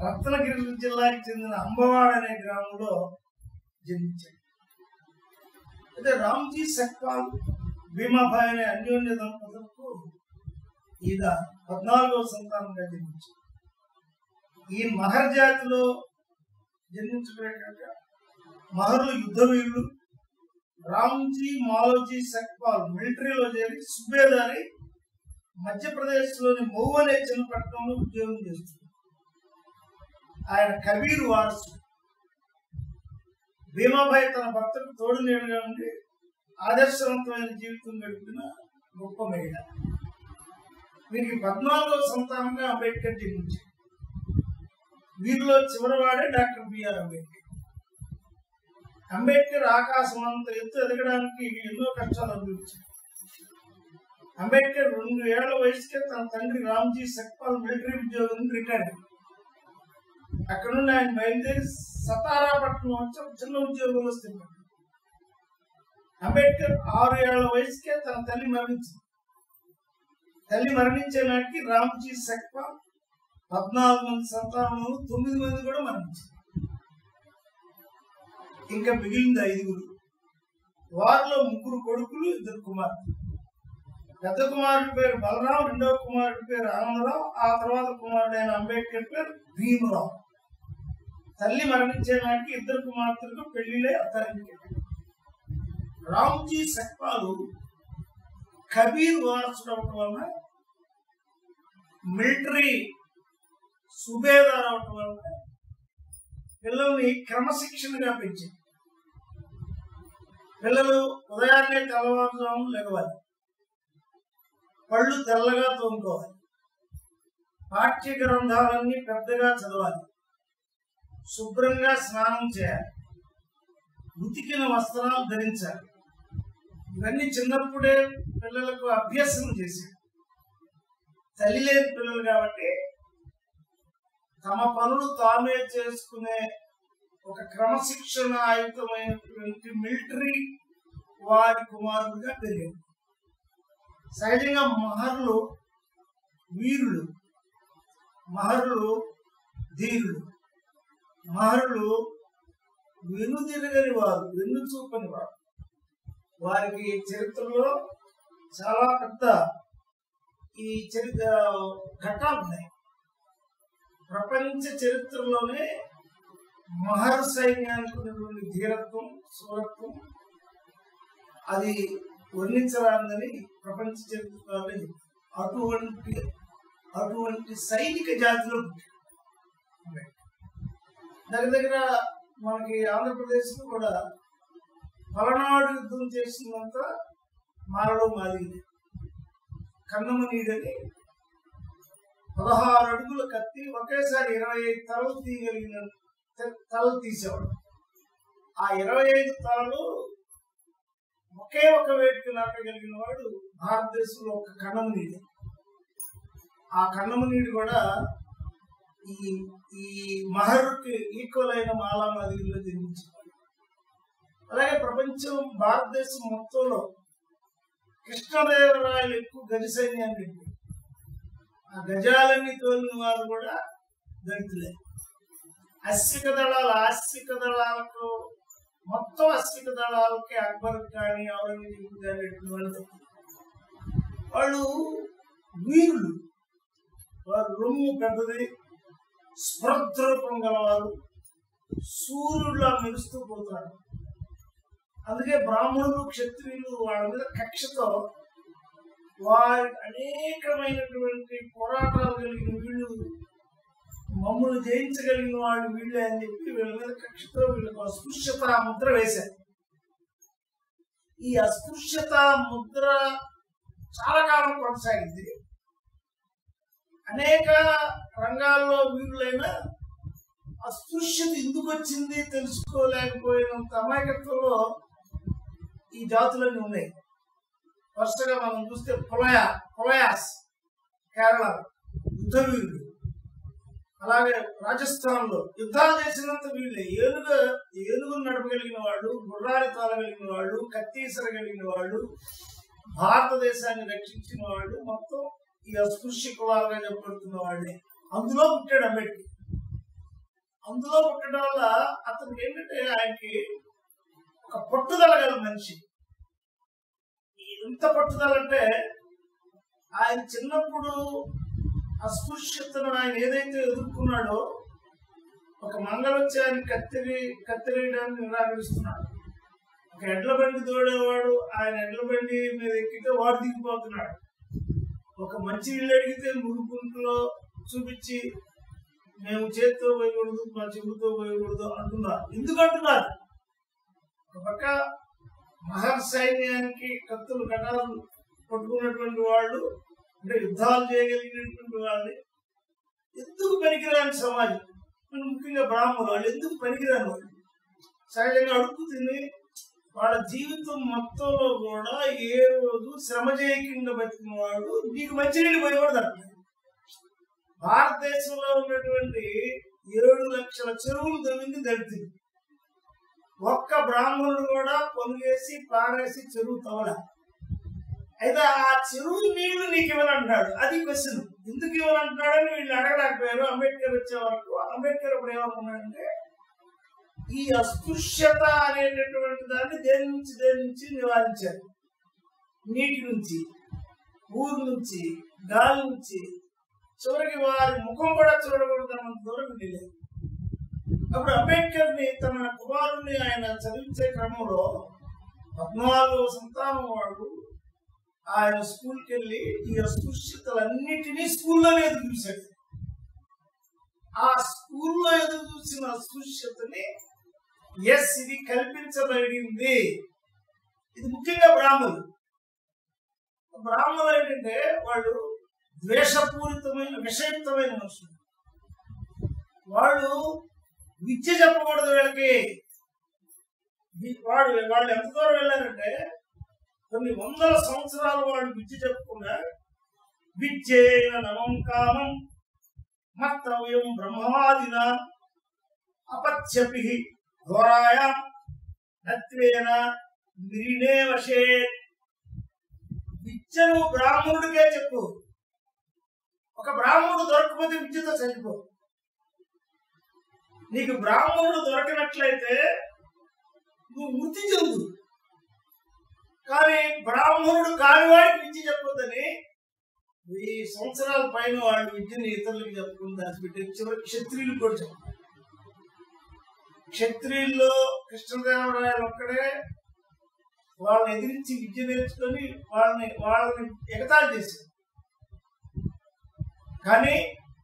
రత్నగిరి జిల్లాకి చెందిన అంబవాడ అనే గ్రామంలో జన్మించాడు అయితే రామ్జీ సక్పాల్ భీమాభాయ్ అనే అన్యోన్య దంపతులకు ఈయన పద్నాలుగవ సంతానంగా జన్మించాడు ఈ మహర్ జాతిలో జన్మించడమే కాక మహర్లు యుద్ధ వీరులు రామ్జీ మాలోజీ సక్పాల్ మిలిటరీలో చేరి సుబేదారి మధ్యప్రదేశ్ లోని మౌ అనే చిన్న పట్టణంలో ఉద్యోగం చేస్తుంది ఆయన కబీర్ వారసుడు భీమాబాయి తన భర్తకు తోడు నీడగా ఉండి ఆదర్శవంతమైన జీవితం గడిపిన గొప్ప మహిళ వీరికి పద్నాలుగవ సంతానంగా అంబేద్కర్ జన్మించారు వీరిలో చివరివాడే డాక్టర్ బిఆర్ అంబేద్కర్ అంబేద్కర్ ఆకాశం అంత ఎత్తు ఎదగడానికి ఎన్నో కష్టాలు అనుభవించారు అంబేద్కర్ రెండు ఏళ్ల వయసుకే తన తండ్రి రామ్జీ సక్పాల్ మిలిటరీ ఉద్యోగం నుండి రిటైర్ అయ్యారు. అక్కడ నుండి ఆయన బయలుదేరి సతారా పట్టణం వచ్చి ఒక చిన్న ఉద్యోగంలో స్థిరపడ్డారు అంబేద్కర్ ఆరు ఏళ్ల వయసుకే తన తల్లి మరణించింది తల్లి మరణించే నాటికి రామ్జీ సక్పాల్ పద్నాలుగు మంది సంతానంలో తొమ్మిది మంది కూడా మరణించారు ఇంకా మిగిలింది ఐదుగురు వారిలో ముగ్గురు కొడుకులు ఇద్దరు కుమార్తె పెద్ద కుమారుడి పేరు బలరాం రెండవ కుమారుడి పేరు ఆనందరావు ఆ తర్వాత కుమారుడైన అంబేద్కర్ పేరు భీమరావు తల్లి మరణించే నాటికి ఇద్దరు కుమార్తెలకు పెళ్లిలే అత్తారింటికి రామ్జీ సక్పాలు కబీర్ వారసుడు అవటం వలన మిలిటరీ సుబేదార్ అవటం వలన పిల్లల్ని క్రమశిక్షణగా పెంచింది పిల్లలు ఉదయాన్నే తెల్లవారుజాము లెగవాలి పళ్ళు తెల్లగా తోముకోవాలి పాఠ్య గ్రంథాలన్నీ పెద్దగా చదవాలి శుభ్రంగా స్నానం చేయాలి ఉతికిన వస్త్రాలు ధరించాలి ఇవన్నీ చిన్నప్పుడే పిల్లలకు అభ్యసనం చేశారు తల్లి లేని పిల్లలు కాబట్టి తమ పనులు తామే చేసుకునే ఒక క్రమశిక్షణ ఆయుక్తమైనటువంటి మిలిటరీ వారి కుమారుడుగా పెరిగారు సహజంగా మహర్లు వీరులు మహర్లు ధీరులు మహర్లు వెనుదిరగని వారు వెన్ను చూపని వారు వారికి చరిత్రలో చాలా పెద్ద ఈ చరిత్ర ఘట్టాలు ఉన్నాయి ప్రపంచ చరిత్రలోనే మహర్ సైన్యానికి ఉన్నటువంటి ధీరత్వం సూరత్వం అది వర్ణించరాందని ప్రపంచ చరిత్రలో అటువంటి అటువంటి సైనిక జాతిలో పుట్టాడు దగ్గర దగ్గర మనకి ఆంధ్రప్రదేశ్ లో కూడా పలనాడు యుద్ధం చేసినంత మారలో మాదిరి కన్నమనీడని పదహారు అడుగుల కత్తి ఒకేసారి ఇరవై ఐదు తలలు తీయగలిగిన త- తలలు తీసేవాడు ఆ ఇరవై ఐదు తలలు ఒకే ఒక వేటికి నాటగలిగిన వాడు భారతదేశంలో ఒక కన్నమనీడు ఆ కన్నమనీడు కూడా ఈ ఈ మహర్కి ఈక్వల్ అయిన మాలామాదిరిలో జన్మించాడు అలాగే ప్రపంచం భారతదేశం మొత్తంలో కృష్ణదేవరాయలు ఎక్కువ గజ సైన్యాన్ని పెట్టారు ఆ గజాలన్నీ తోలిన వారు కూడా దళితులే అశ్విక దళాలు ఆస్తిక దళాలకు మొత్తం అశ్విక దళాలకి అక్బర్ కానీ ఔరంగజేబు కానీ పెట్టిన వాళ్ళు దళితులు. వాళ్ళు వీరులు వారు రొమ్ము పెద్దది స్పృద్రూపం గలవారు సూర్యుడులా మెరుస్తూ పోతారు అందుకే బ్రాహ్మణులు క్షత్రియులు వాళ్ళ మీద కక్షతో వారి అనేకమైనటువంటి పోరాటాలు కలిగిన వీళ్ళు మమ్మల్ని జయించగలిగిన వాళ్ళు వీళ్ళే అని చెప్పి వీళ్ళ మీద కక్షతో వీళ్ళకు అస్పృశ్యత ముద్ర వేశారు ఈ అస్పృశ్యత ముద్ర చాలా కాలం కొనసాగింది అనేక రంగాల్లో వీరులైన అస్పృశ్యత ఎందుకు వచ్చింది తెలుసుకోలేకపోయినంత అమాయకత్వంలో ఈ జాతులన్నీ ఉన్నాయి వరుసగా మనం చూస్తే పులయ పులయాస్ కేరళ యుద్ధ వీరుడు అలాగే రాజస్థాన్ లో యుద్ధాలు చేసినంత వీళ్ళే ఏనుగ ఏనుగును నడపగలిగిన వాడు గుర్రాలు తాళగలిగిన వాడు కత్తీసర కలిగిన వాడు భారతదేశాన్ని రక్షించిన వాడు మొత్తం ఈ అస్పృశ్య కులాలుగా చెప్పబడుతున్న వాళ్ళే అందులో పుట్టాడు అంబేద్కర్ అందులో పుట్టడం వల్ల అతనికి ఏంటంటే ఆయనకి ఒక పట్టుదల గల మనిషి ఎంత పట్టుదల అంటే ఆయన చిన్నప్పుడు అస్పృశ్యతను ఆయన ఏదైతే ఎదుర్కొన్నాడో ఒక మంగళ వచ్చి ఆయన కత్తిరి కత్తిరేయడానికి నిరాకరిస్తున్నాడు ఒక ఎడ్ల బండి తోడేవాడు ఆయన ఎడ్ల బండి మీద ఎక్కితే వాడు దిగిపోతున్నాడు ఒక మంచి ఇల్లు అడిగితే మురుగుంట్లో చూపించి మేము చేతితో పోయకూడదు మా చెవులతో పోయకూడదు అంటున్నారు ఎందుకు అంటున్నారు ఒక పక్క మహర్ సైన్యానికి కత్తులు కటాలు పట్టుకున్నటువంటి వాళ్ళు అంటే యుద్ధాలు చేయగలిగినటువంటి వాళ్ళని ఎందుకు పనికిరాని సమాజం మన ముఖ్యంగా బ్రాహ్మణులు వాళ్ళు ఎందుకు పనికిరాని వాళ్ళు సహజంగా అడుగు తిని వాళ్ళ జీవితం మొత్తంలో కూడా ఏ రోజు శ్రమ చేయకుండా బతికిన వాడు నీకు మంచినీళ్ళు పోయేవాడు దొరకలేదు భారతదేశంలో ఉన్నటువంటి ఏడు లక్షల చెరువులు దొరికింది దళితులు ఒక్క బ్రాహ్మణుడు కూడా పొంగేసి పారేసి చెరువు తవల అయితే ఆ చెరువు నీళ్లు నీకు ఇవ్వాలంటున్నాడు అది క్వశ్చన్ ఎందుకు ఇవ్వాలంటున్నాడని వీళ్ళు అడగలేకపోయారు అంబేద్కర్ వచ్చే వరకు అంబేద్కర్ ఇప్పుడు ఏమనుకున్నాడంటే ఈ అస్పృశ్యత అనేటటువంటి దాన్ని దేని నుంచి దేని నుంచి నివారించారు నీటి నుంచి ఊరు నుంచి గాలి నుంచి చివరికి వారి ముఖం కూడా చూడకూడదన్నంత దూరం వెళ్ళలేదు అప్పుడు అంబేద్కర్ ని తన కుమారుణ్ణి ఆయన చదివించే క్రమంలో పద్నాలుగు సంతానం వాడు ఆయన స్కూల్కి వెళ్ళి ఈ అస్పృశ్యతలన్నిటినీ స్కూల్లోనే ఎదురు చూశాడు ఆ స్కూల్లో ఎదురు చూసిన అస్పృశ్యతని ఎస్ ఇది కల్పించబడింది ఇది ముఖ్యంగా బ్రాహ్మణులు బ్రాహ్మణులు ఏంటంటే వాళ్ళు ద్వేషపూరితమైన విషయుక్తమైన మనుషులు వాళ్ళు విద్య చెప్పకూడదు వీళ్ళకి వి- వాడు వాళ్ళు ఎంత దూరం వెళ్ళారంటే కొన్ని వందల సంవత్సరాలు వాళ్ళు విద్య చెప్పకుండా విద్యేన నమం కామం మత్తవ్యం బ్రహ్మవాదిన అపత్యపి ఘోరాయ నత్వేన మిరినే వశే విద్యను బ్రాహ్మణుడికే చెప్పు ఒక బ్రాహ్మణుడు దొరకకపోతే విద్యతో చనిపో నీకు బ్రాహ్మణుడు దొరకనట్లయితే నువ్వు మృతి చెందు కానీ బ్రాహ్మణుడు కానివాడికి విద్య చెప్పొద్దని వెయ్యి సంవత్సరాల పైన వాళ్ళు విద్యను ఇతరులకు చెప్పుకుని దాచిపెట్టి చివరికి క్షత్రియులు కూడా చెప్పారు క్షత్రియుల్లో కృష్ణదేవరాయలు ఒక్కడే వాళ్ళని ఎదిరించి విద్య నేర్చుకొని వాళ్ళని వాళ్ళని ఎగతాళి చేశారు కానీ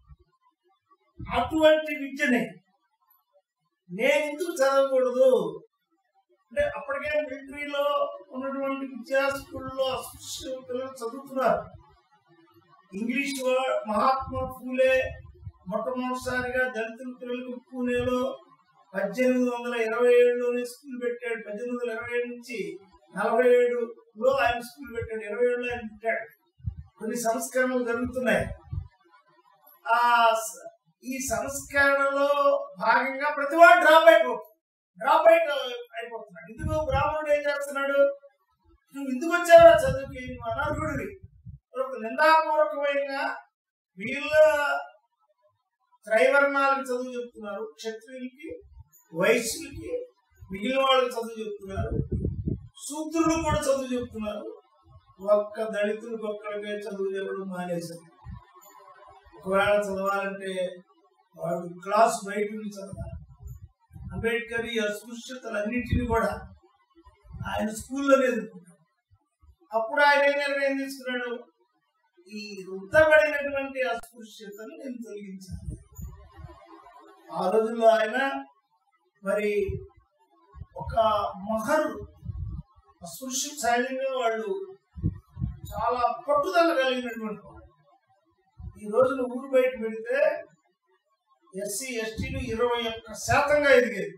అటువంటి విద్యని నేను ఎందుకు చదవకూడదు అంటే అప్పటికే మిలిటరీలో ఉన్నటువంటి విద్యా స్కూల్లో అస్పృశ్య పిల్లలు చదువుతున్నారు ఇంగ్లీష్ వా- మహాత్మా ఫూలే మొట్టమొదటిసారిగా దళితుల పిల్లలకు పూణేలో పద్దెనిమిది వందల ఇరవై ఏడులోనే స్కూల్ పెట్టాడు పద్దెనిమిది వందల ఇరవై ఏడు నుంచి నలభై ఏడులో ఆయన స్కూల్ పెట్టాడు ఇరవై ఏడులో ఆయన పెట్టాడు కొన్ని సంస్కరణలు జరుగుతున్నాయి ఆ స- ఈ సంస్కరణలో భాగంగా ప్రతి వాడు డ్రాప్ అయిపో డ్రాప్ అయిపో అయిపోతున్నాడు ఇందుకు బ్రాహ్మణుడు ఏం చేస్తున్నాడు నువ్వు ఎందుకు వచ్చావురా చదువుకి నువ్వు అనర్హుడివి ఒక నిందాపూర్వకమైన వీళ్ళ త్రైవర్ణాలకు చదువు చెప్తున్నారు క్షత్రియులకి వైశ్యులకి మిగిలిన వాళ్ళకి చదువు చెప్తున్నారు శూద్రులు కూడా చదువు చెప్తున్నారు ఒక్క దళితులకు ఒక్కడికే చదువు చెప్పడం మానేశారు ఒకవేళ చదవాలంటే వాడు క్లాస్ బయట నుంచి చదవాలి అంబేద్కర్ ఈ అస్పృశ్యతలన్నింటినీ కూడా ఆయన స్కూల్లోనే ఎదుర్కొన్నాడు అప్పుడు ఆయన ఏం నిర్ణయం తీసుకున్నాడు ఈ రుద్దబడినటువంటి అస్పృశ్యతను నేను తొలగించాలి ఆ రోజుల్లో ఆయన మరి ఒక మహరు అస్పృశ్య సహజంగా వాళ్ళు చాలా పట్టుదల కలిగినటువంటి వాళ్ళు ఈ రోజున ఊరు బయట పెడితే ఎస్సీ ఎస్టీలు ఇరవై ఒక్క శాతంగా ఎదిగేది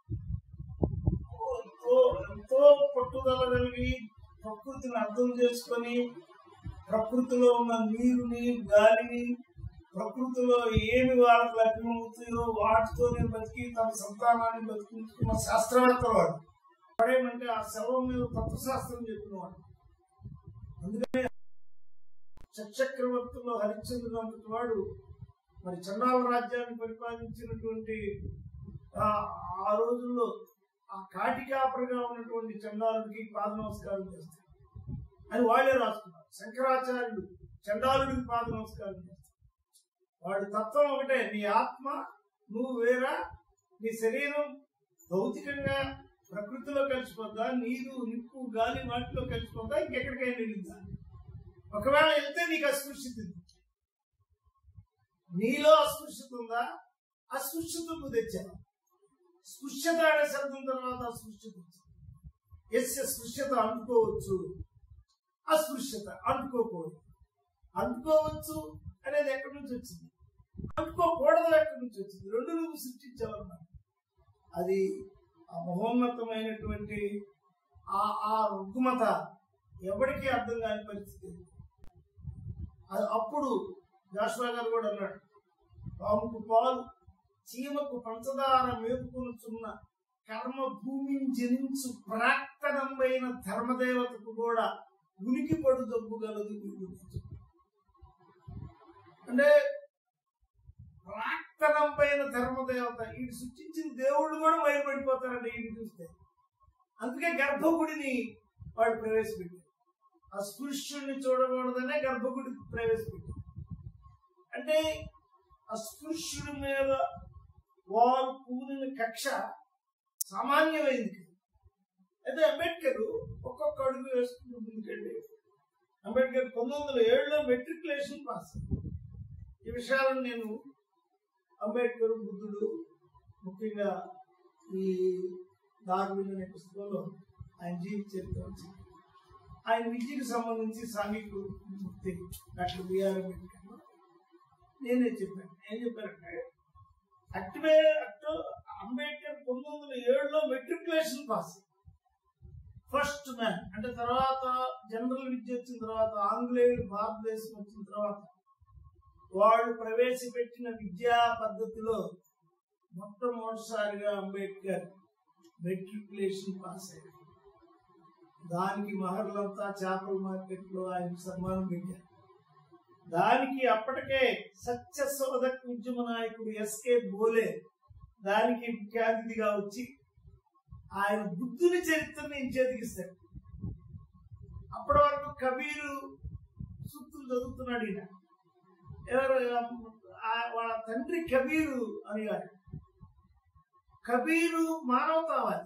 ఎంతో ఎంతో పట్టుదల కలిగి ప్రకృతిని అర్థం చేసుకొని ప్రకృతిలో ఉన్న నీరుని గాలిని ప్రకృతిలో ఏమి వాళ్ళకి లభ్యమవుతాయో వాటితోనే బతికి తమ సంతానాన్ని బతికించుకున్న శాస్త్రవేత్తలు వాడు వాడేమంటే ఆ శవం మీద తత్వశాస్త్రం చెప్పినవాడు అందుకనే చక్రవర్తిలో హరిశ్చంద్రుడు అంతటి వాడు మరి చండాల రాజ్యాన్ని పరిపాలించినటువంటి ఆ ఆ రోజుల్లో ఆ కాటికాపరిగా ఉన్నటువంటి చండాలుడికి పాద నమస్కారం చేస్తారు అని వాళ్ళే రాసుకున్నారు శంకరాచార్యుడు చండాలుడికి పాద నమస్కారం చేస్తారు వాడి తత్వం ఒకటే నీ ఆత్మ నువ్వు వేరా నీ శరీరం భౌతికంగా ప్రకృతిలో కలిసిపోద్దా నీరు నిప్పు గాలి వాటిలో కలిసిపోద్దా ఇంకెక్కడికైనా వెళ్ళిందా ఒకవేళ వెళ్తే నీకు అస్పృశ్యత ఉంది. నీలో అస్పృశ్యత ఉందా అస్పృశ్యత నువ్వు తెచ్చావు స్పృశ్యత అనే శబ్దం తర్వాత అస్పృశ్యత వచ్చింది ఎస్ స్పృశ్యత అంటుకోవచ్చు అస్పృశ్యత అంటుకోకూడదు అంటుకోవచ్చు అనేది ఎక్కడి నుంచి వచ్చింది అంటుకోకూడదు ఎక్కడి నుంచి వచ్చింది రెండు నువ్వు సృష్టించావన్నమాట అది ఆ మహోన్నతమైనటువంటి ఆ ఆ రుగ్మత ఎవరికీ అర్థం కాని పరిస్థితి అది అప్పుడు జాషువా గారు కూడా అన్నాడు పాముకు పాలు చీమకు పంచదార మేపుకొనుచున్న కర్మ భూమిని జనించు ప్రాక్తనమైన ధర్మదేవతకు కూడా ఉనికి పడు జబ్బు గలదు వీడు. అంటే ప్రాక్తనమైన ధర్మదేవత ఈ సృష్టించిన దేవుళ్ళు కూడా బయటపడిపోతారండి ఈ చూస్తే అందుకే గర్భగుడిని వాడు ప్రవేశపెట్టారు అస్పృశ్యుడిని చూడకూడదనే గర్భగుడి ప్రవేశపెట్టారు అంటే అస్పృశ్యుడి మీద వారు కూలిన కక్ష సామాన్యమైంది కాదు. అయితే అంబేద్కర్ ఒక్కొక్క అడుగు వేసుకుని ముందుకెళ్ళి అంబేద్కర్ పంతొమ్మిది వందల ఏడులో మెట్రికులేషన్ పాస్ అయ్యారు. ఈ విషయాలను నేను అంబేద్కర్ బుద్ధుడు ముఖ్యంగా ఈ డార్విన్ అనే పుస్తకంలో ఆయన జీవిత చరిత్ర వచ్చింది ఆయన విద్యకు సంబంధించి సాంఘిక ముక్తి డాక్టర్ బిఆర్ అంబేద్కర్ నేనే చెప్పాను ఏం చెప్పారంటే అక్టివే అక్టో అంబేద్కర్ పంతొమ్మిది వందల ఏడులో మెట్రికులేషన్ పాస్ ఫస్ట్ మ్యాన్ అంటే తర్వాత జనరల్ విద్య వచ్చిన తర్వాత ఆంగ్లేయులు భారతదేశం వచ్చిన తర్వాత వాళ్ళు ప్రవేశపెట్టిన విద్యా పద్ధతిలో మొట్టమొదటిసారిగా అంబేద్కర్ మెట్రికులేషన్ పాస్ అయ్యారు దానికి మహర్లంతా చేపల మార్కెట్ లో ఆయన సన్మానం పెట్టారు దానికి అప్పటికే సత్యశోధక ఉద్యమ నాయకుడు ఎస్కే బోలే దానికి ముఖ్య అతిథిగా వచ్చి ఆయన బుద్ధుని చరిత్రని చేతికిస్తాడు అప్పటి వరకు కబీరు సూక్తులు చదువుతున్నాడు ఈయన ఎవరు ఆ- వాళ్ళ తండ్రి కబీరు అనేవాడు కబీరు మానవతావాది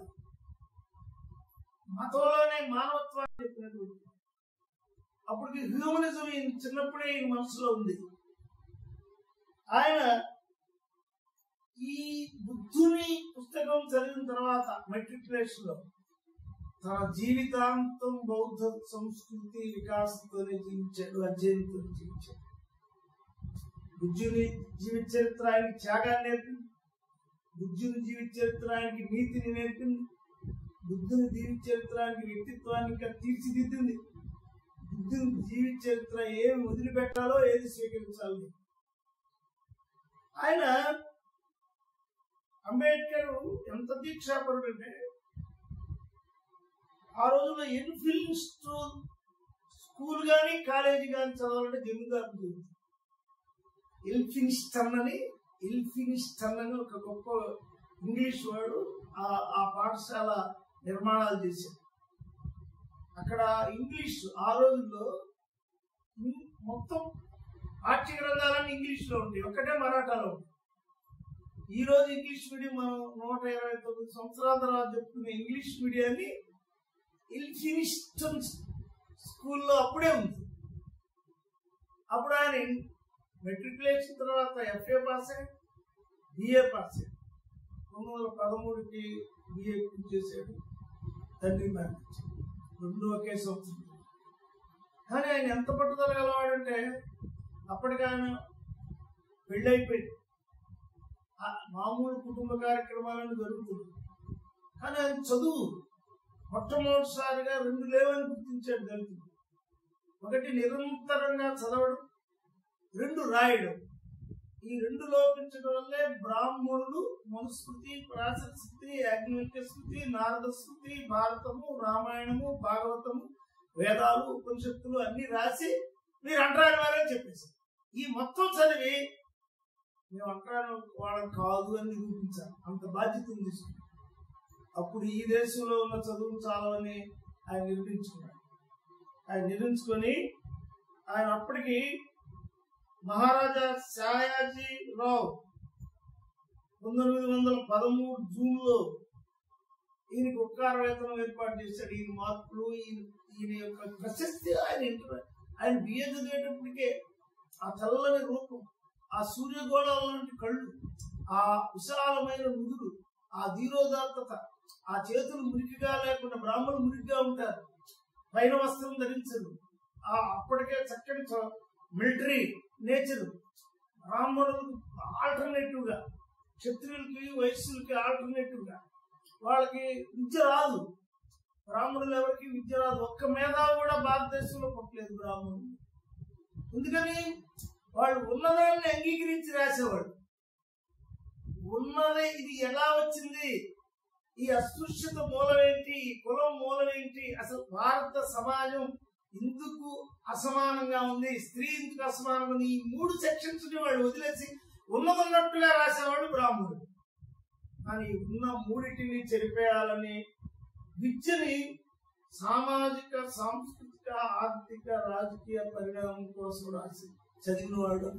మతంలోనే మానవత్వాన్ని చెప్పినటువంటి అప్పటికి హ్యూమనిజం ఈయన చిన్నప్పుడే ఈయన మనసులో ఉంది ఆయన ఈ బుద్ధుని పుస్తకం చదివిన తర్వాత మెట్రికులేషన్ లో తన జీవితాంతం బౌద్ధ సంస్కృతి వికాసంతోనే జీవించాడు అధ్యయనంతో జీవించాడు బుద్ధుని జీవిత చరిత్ర ఆయనకి త్యాగాన్ని నేర్పింది బుద్ధుని జీవిత చరిత్ర ఆయనకి నీతిని నేర్పింది బుద్ధుని జీవిత చరిత్ర ఆయనకి వ్యక్తిత్వాన్ని ఇంకా తీర్చిదిద్దింది బుద్ధుని జీవిత చరిత్ర ఏమి వదిలిపెట్టాలో ఏది స్వీకరించాలి ఆయన అంబేద్కర్ ఎంత దీక్షాపరుడు అంటే ఆ రోజుల్లో ఎన్ఫిల్మ్ స్కూల్ స్కూల్ కానీ కాలేజీ కానీ చదవాలంటే జమీందారు చదువుతారు ఎల్ఫినిస్టన్ అని ఎల్ఫినిస్టన్ అని ఒక గొప్ప ఇంగ్లీష్ వాడు ఆ ఆ పాఠశాల నిర్మాణాలు చేశాడు అక్కడ ఇంగ్లీష్ ఆ రోజుల్లో ఇం- మొత్తం పాఠ్య గ్రంథాలన్నీ ఇంగ్లీష్ లో ఉంటాయి ఒక్కటే మరాఠాలో ఉంటాయి ఈ రోజు ఇంగ్లీష్ మీడియం మనం నూట ఇరవై తొమ్మిది సంవత్సరాల తర్వాత చెప్పుకునే ఇంగ్లీష్ మీడియాన్ని ఇల్ఫినిస్టన్ స్కూల్లో అప్పుడే ఉంది అప్పుడు ఆయన మెట్రికులేషన్ తర్వాత ఎఫ్ఏ పాస్ అయ్యి బిఏ పాస్ అయ్యాడు పంతొమ్మిది వందల పదమూడుకి బిఏ పూర్తి చేశాడు తండ్రి మ్యారేజ్ రెండు ఒకే సంవత్సరం కానీ ఆయన ఎంత పట్టుదల గలవాడంటే అప్పటికి ఆయన పెళ్ళైపోయింది ఆ మామూలు కుటుంబ కార్యక్రమాలను జరుగుతుంది కానీ ఆయన చదువు మొట్టమొదటిసారిగా రెండు లేవని గుర్తించాడు దళితుడు ఒకటి నిరంతరంగా చదవడం రెండు రాయడం ఈ రెండు లోపించడం వల్లే బ్రాహ్మణులు మనుస్మృతి ప్రాచీన స్మృతి యాజ్ఞిక స్మృతి నారద స్మృతి భారతము రామాయణము భాగవతము వేదాలు ఉపనిషత్తులు అన్ని రాసి మీరు అంటరాని వారని చెప్పేసి ఈ మొత్తం చదివి మేము అక్కడ వాళ్ళం కాదు అని నిరూపించాలి అంత బాధ్యతను తీసుకున్నాం అప్పుడు ఈ దేశంలో ఉన్న చదువులు చాలవని ఆయన నిర్మించుకున్నాడు ఆయన నిర్మించుకొని ఆయన అప్పటికి మహారాజా శాయాజీ రావు పంతొమ్మిది వందల పదమూడు జూన్ లో ఈయనకి ఉపకార వేతనం ఏర్పాటు చేశాడు ఈయన మార్పులు ఈయన ఈయన యొక్క ప్రశస్తి ఆయన ఇంటర్ ఆయన బిఏ చదివేటప్పటికే ఆ చల్లని రూపం ఆ సూర్యగోళాల లాంటి కళ్ళు ఆ విశాలమైన నుదురు ఆ ధీరోదాత్తత ఆ చేతులు మురికిగా లేకుండా బ్రాహ్మణులు మురికిగా ఉంటారు పైన వస్త్రం ధరించరు ఆ అప్పటికే చక్కటి మిలిటరీ నేచర్ బ్రాహ్మణులకు ఆల్టర్నేటివ్ గా క్షత్రియులకి వైశ్యులకి ఆల్టర్నేటివ్ గా వాళ్ళకి విద్య రాదు బ్రాహ్మణులు ఎవరికి విద్య రాదు ఒక్క మేధావి కూడా భారతదేశంలో పుట్టలేదు బ్రాహ్మణులు ఎందుకని వాళ్ళు ఉన్నదాన్ని అంగీకరించి రాసేవాడు ఉన్నది ఇది ఎలా వచ్చింది ఈ అస్పృశ్యత మూలమేంటి ఈ కులం మూలమేంటి అసలు భారత సమాజం ఎందుకు అసమానంగా ఉంది స్త్రీ ఎందుకు అసమానంగా ఉంది ఈ మూడు సెక్షన్స్ ని వాళ్ళు వదిలేసి ఉన్నదన్నట్టుగా రాసేవాడు బ్రాహ్మణుడు కానీ ఉన్న మూడిటిని చెరిపేయాలని విద్యని సామాజిక సాంస్కృతిక ఆర్థిక రాజకీయ పరిణామం కోసం రాసి చదివినవాడు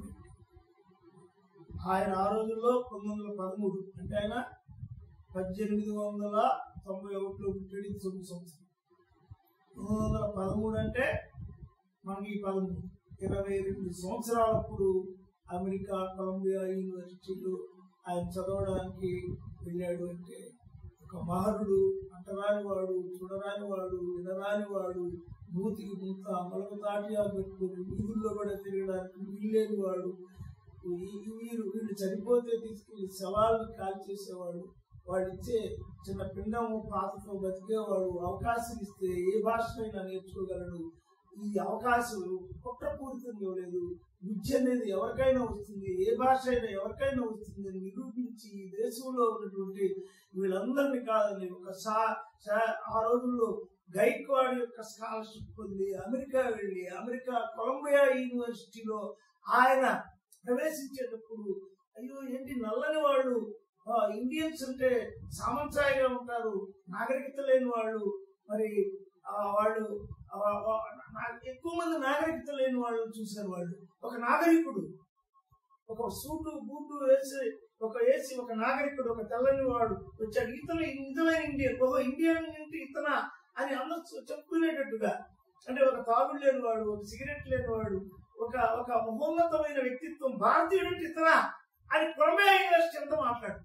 ఆయన ఆ రోజుల్లో పంతొమ్మిది వందల పదమూడు అంటే ఆయన పద్దెనిమిది వందల తొంభై ఒకటిలో పుట్టాడు ఇది తొమ్మిది సంవత్సరం పంతొమ్మిది వందల పదమూడు అంటే మనకి పదమూడు ఇరవై రెండు సంవత్సరాలప్పుడు అమెరికా కొలంబియా యూనివర్సిటీలో ఆయన చదవడానికి వెళ్ళాడు అంటే ఒక మహరుడు అంటరాని వాడు చూడరాని వాడు వినరాని వాడు మూతికి ముంత మొలక తాటియా పెట్టుకుని వీధుల్లో కూడా తిరగడానికి వీల్లేని వాడు ఈ- వీరు వీళ్ళు చనిపోతే తీసుకెళ్లి శవాలను కాల్ చేసేవాడు వాడు ఇచ్చే చిన్న పిండము పాతతో బతికేవాడు అవకాశం ఇస్తే ఏ భాషనైనా నేర్చుకోగలడు ఈ అవకాశం కుట్రపూరితంగా ఇవ్వలేదు విద్య అనేది ఎవరికైనా వస్తుంది ఏ భాష అయినా ఎవరికైనా వస్తుంది అని నిరూపించి ఈ దేశంలో ఉన్నటువంటి వీళ్ళందరినీ కాదని ఒక సా సా- ఆ రోజుల్లో గైక్వాడ్ యొక్క స్కాలర్షిప్ పొంది అమెరికా వెళ్ళి అమెరికా కొలంబియా యూనివర్సిటీలో ఆయన ప్రవేశించేటప్పుడు అయ్యో ఏంటి నల్లని వాళ్ళు ఆ, ఇండియన్స్ అంటే సామంచాయిగా ఉంటారు నాగరికత లేని వాళ్ళు మరి ఆ, వాళ్ళు ఆ, ఆ, నా- ఎక్కువ మంది నాగరికత లేని వాళ్ళు చూశారు వాళ్ళు ఒక నాగరికుడు ఒక సూటు బూటు వేసి ఒక వేసి ఒక నాగరికుడు ఒక తెల్లని వాడు వచ్చాడు ఇతను నిజమైన ఇండియన్ ఒక ఇండియన్ ఏంటి ఇతన అని అందరూ చెప్పుకునేటట్టుగా అంటే ఒక తాగుడు లేని వాడు ఒక సిగరెట్ లేని వాడు ఒక ఒక మహోన్నతమైన వ్యక్తిత్వం భారతీయుడు అంటే ఇతన అని కొలంబియా యూనివర్సిటీ అంతా మాట్లాడు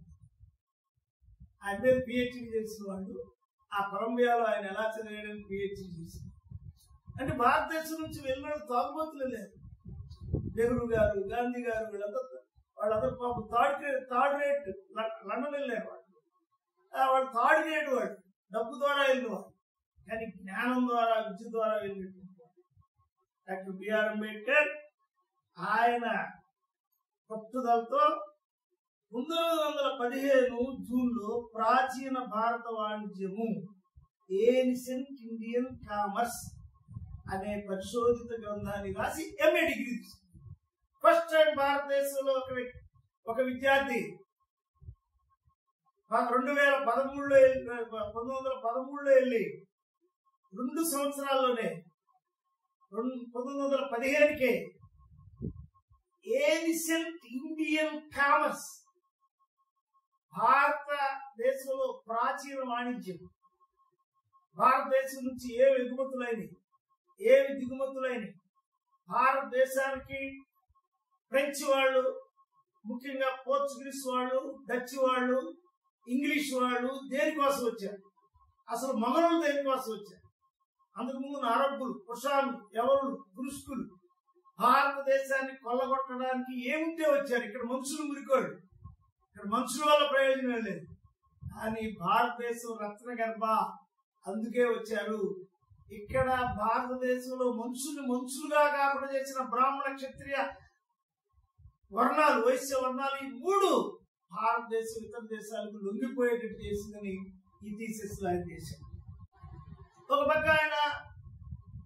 ఆయన మీద పిహెచ్డి చేసిన వాడు ఆ కొలంబియాలో ఆయన ఎలా చదివాడని పిహెచ్డి చేసింది అంటే భారతదేశం నుంచి వెళ్ళిన వాళ్ళు తాగుబోతులు లేరు నెహ్రూ గారు గాంధీ గారు వీళ్ళందరూ వాళ్ళందరూ పాపం third grade third rate London వెళ్ళారు వాళ్ళు ఆ, వాళ్ళు థర్డ్ గ్రేడ్ వాడు డబ్బు ద్వారా వెళ్ళిన వాడు కానీ జ్ఞానం ద్వారా విద్య ద్వారా వెళ్ళినటువంటి వాడు. డాక్టర్ బిఆర్ అంబేద్కర్ ఆయన పట్టుదలతో పంతొమ్మిది వందల పదిహేను జూన్ లో ప్రాచీన భారత వాణిజ్యము ఏన్షియంట్ ఇండియన్ కామర్స్ అనే పరిశోధిత గ్రంథాన్ని రాసి ఎంఏ డిగ్రీ తీసుకున్నాడు. ఫస్ట్ టైం భారతదేశంలో ఒక వ్యక్తి ఒక విద్యార్థి ప- రెండు వేల పదమూడులో వెళ్ళి- పంతొమ్మిది వందల పదమూడులో వెళ్ళి రెండు సంవత్సరాల్లోనే రెండు పంతొమ్మిది వందల పదిహేనుకే ఏన్షియంట్ ఇండియన్ కామర్స్ భారతదేశంలో ప్రాచీన వాణిజ్యం భారతదేశం నుంచి ఏవి ఎగుమతులైనవి ఏవి దిగుమతులైనవి భారతదేశానికి ఫ్రెంచ్ వాళ్ళు ముఖ్యంగా పోర్చుగీస్ వాళ్ళు డచ్ వాళ్ళు ఇంగ్లీష్ వాళ్ళు దేనికోసం వచ్చారు అసలు మొఘలు దేనికోసం వచ్చారు అంతకుముందు అరబ్బులు కుషాన్లు ఎవరు పురుషుకులు భారతదేశాన్ని కొల్లగొట్టడానికి ఏముంటే వచ్చారు ఇక్కడ మనుషులు మురికోడు ఇక్కడ మనుషుల వల్ల ప్రయోజనం లేదు కానీ భారతదేశం రత్న గర్భ అందుకే వచ్చారు ఇక్కడ భారతదేశంలో మనుషుల్ని మనుషులుగా కాకుండా చేసిన బ్రాహ్మణ క్షత్రియ వర్ణాలు వైశ్య వర్ణాలు ఈ మూడు భారతదేశం ఇతర దేశాలకు లొంగిపోయేటట్టు చేసిందని ఈ థీసిస్ ఆయన చేశారు ఒక పక్క ఆయన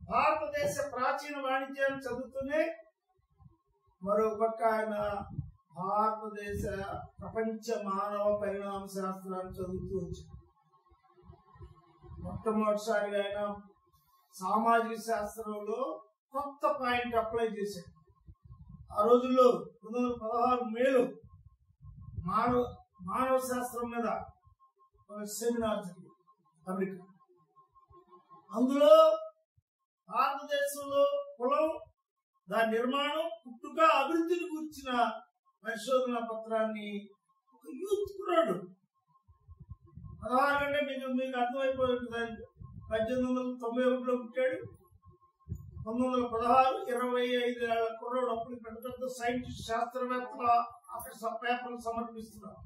భారతదేశ ప్రాచీన వాణిజ్యాన్ని చదువుతూనే మరో పక్క ఆయన భారతదేశ ప్రపంచ మానవ పరిణామ శాస్త్రాన్ని చదువుతూ వచ్చాడు మొట్టమొదటిసారిగా ఆయన సామాజిక శాస్త్రంలో కొత్త పాయింట్ అప్లై చేశాడు ఆ రోజుల్లో పంతొమ్మిది వందల పదహారు మేలు మానవ మానవ శాస్త్రం మీద ఒక సెమినార్ జరిగింది అమెరికా అందులో భారతదేశంలో కులం దాని నిర్మాణం పుట్టుక అభివృద్ధిని కూర్చిన పరిశోధన పత్రాన్ని ఒక యూత్ కుర్రాడు పదహారు అంటే మీకు మీకు అర్థమైపోయి ఉంటుంది పద్దెనిమిది వందల తొంభై ఒకటిలో పుట్టాడు పంతొమ్మిది వందల పదహారు ఇరవై ఐదు ఏళ్ల కుర్రాడు అప్పుడు పెద్ద పెద్ద సైంటిస్ట్ శాస్త్రవేత్తల అక్కడ స- పేపర్లు సమర్పిస్తున్నారు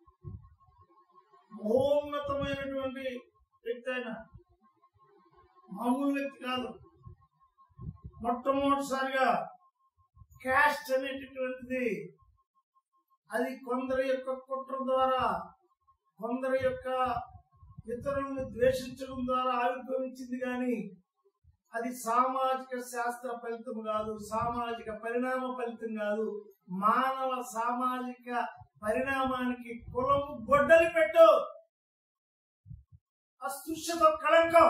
మహోన్నతమైనటువంటి వ్యక్తి ఆయన మామూలు వ్యక్తి కాదు మొట్టమొదటిసారిగా క్యాస్ట్ అనేటటువంటిది అది కొందరి యొక్క కుట్ర ద్వారా కొందరి యొక్క ఇతరులను ద్వేషించడం ద్వారా ఆవిర్భవించింది కానీ అది సామాజిక శాస్త్ర ఫలితం కాదు సామాజిక పరిణామ ఫలితం కాదు మానవ సామాజిక పరిణామానికి కులము గొడ్డలి పెట్టు అస్పృశ్యత కళంకం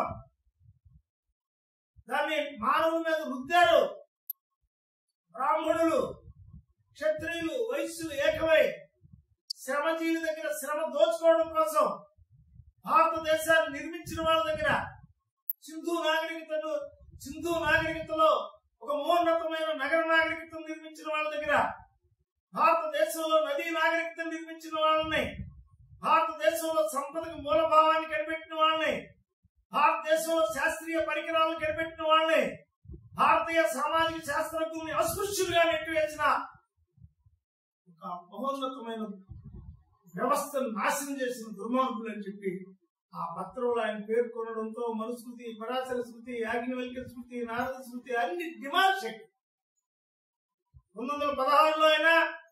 దాన్ని మానవుల మీద రుద్దారు బ్రాహ్మణులు క్షత్రియులు వైశ్యులు ఏకమై శ్రమజీవి దగ్గర శ్రమ దోచుకోవడం కోసం భారతదేశాన్ని నిర్మించిన వాళ్ళ దగ్గర సింధు నాగరికతను సింధు నాగరికతలో ఒక మహోన్నతమైన నగర నాగరికతను నిర్మించిన వాళ్ళ దగ్గర భారతదేశంలో నదీ నాగరికతను నిర్మించిన వాళ్ళని భారతదేశంలో సంపదకు మూలభావాన్ని కనిపెట్టిన వాళ్ళని భారతదేశంలో శాస్త్రీయ పరికరాలను కనిపెట్టిన వాళ్ళని భారతీయ సామాజిక శాస్త్రజ్ఞుల్ని అస్పృశ్యులుగా నెట్టివేసిన ఒక మహోన్నతమైన వ్యవస్థను నాశనం చేసిన దుర్మార్గులు అని చెప్పి ఆ పత్రంలో ఆయన పేర్కొనడంతో మనుస్మృతి పరాశర స్మృతి యాజ్ఞవల్క్య స్మృతి నారద స్మృతి అన్ని డిమాండ్ శక్తి పంతొమ్మిది వందల పదహారులో ఆయన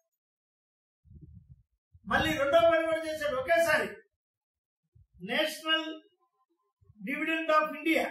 మళ్ళీ రెండో పని కూడా చేశాడు ఒకేసారి నేషనల్ డివిడెండ్ ఆఫ్ ఇండియా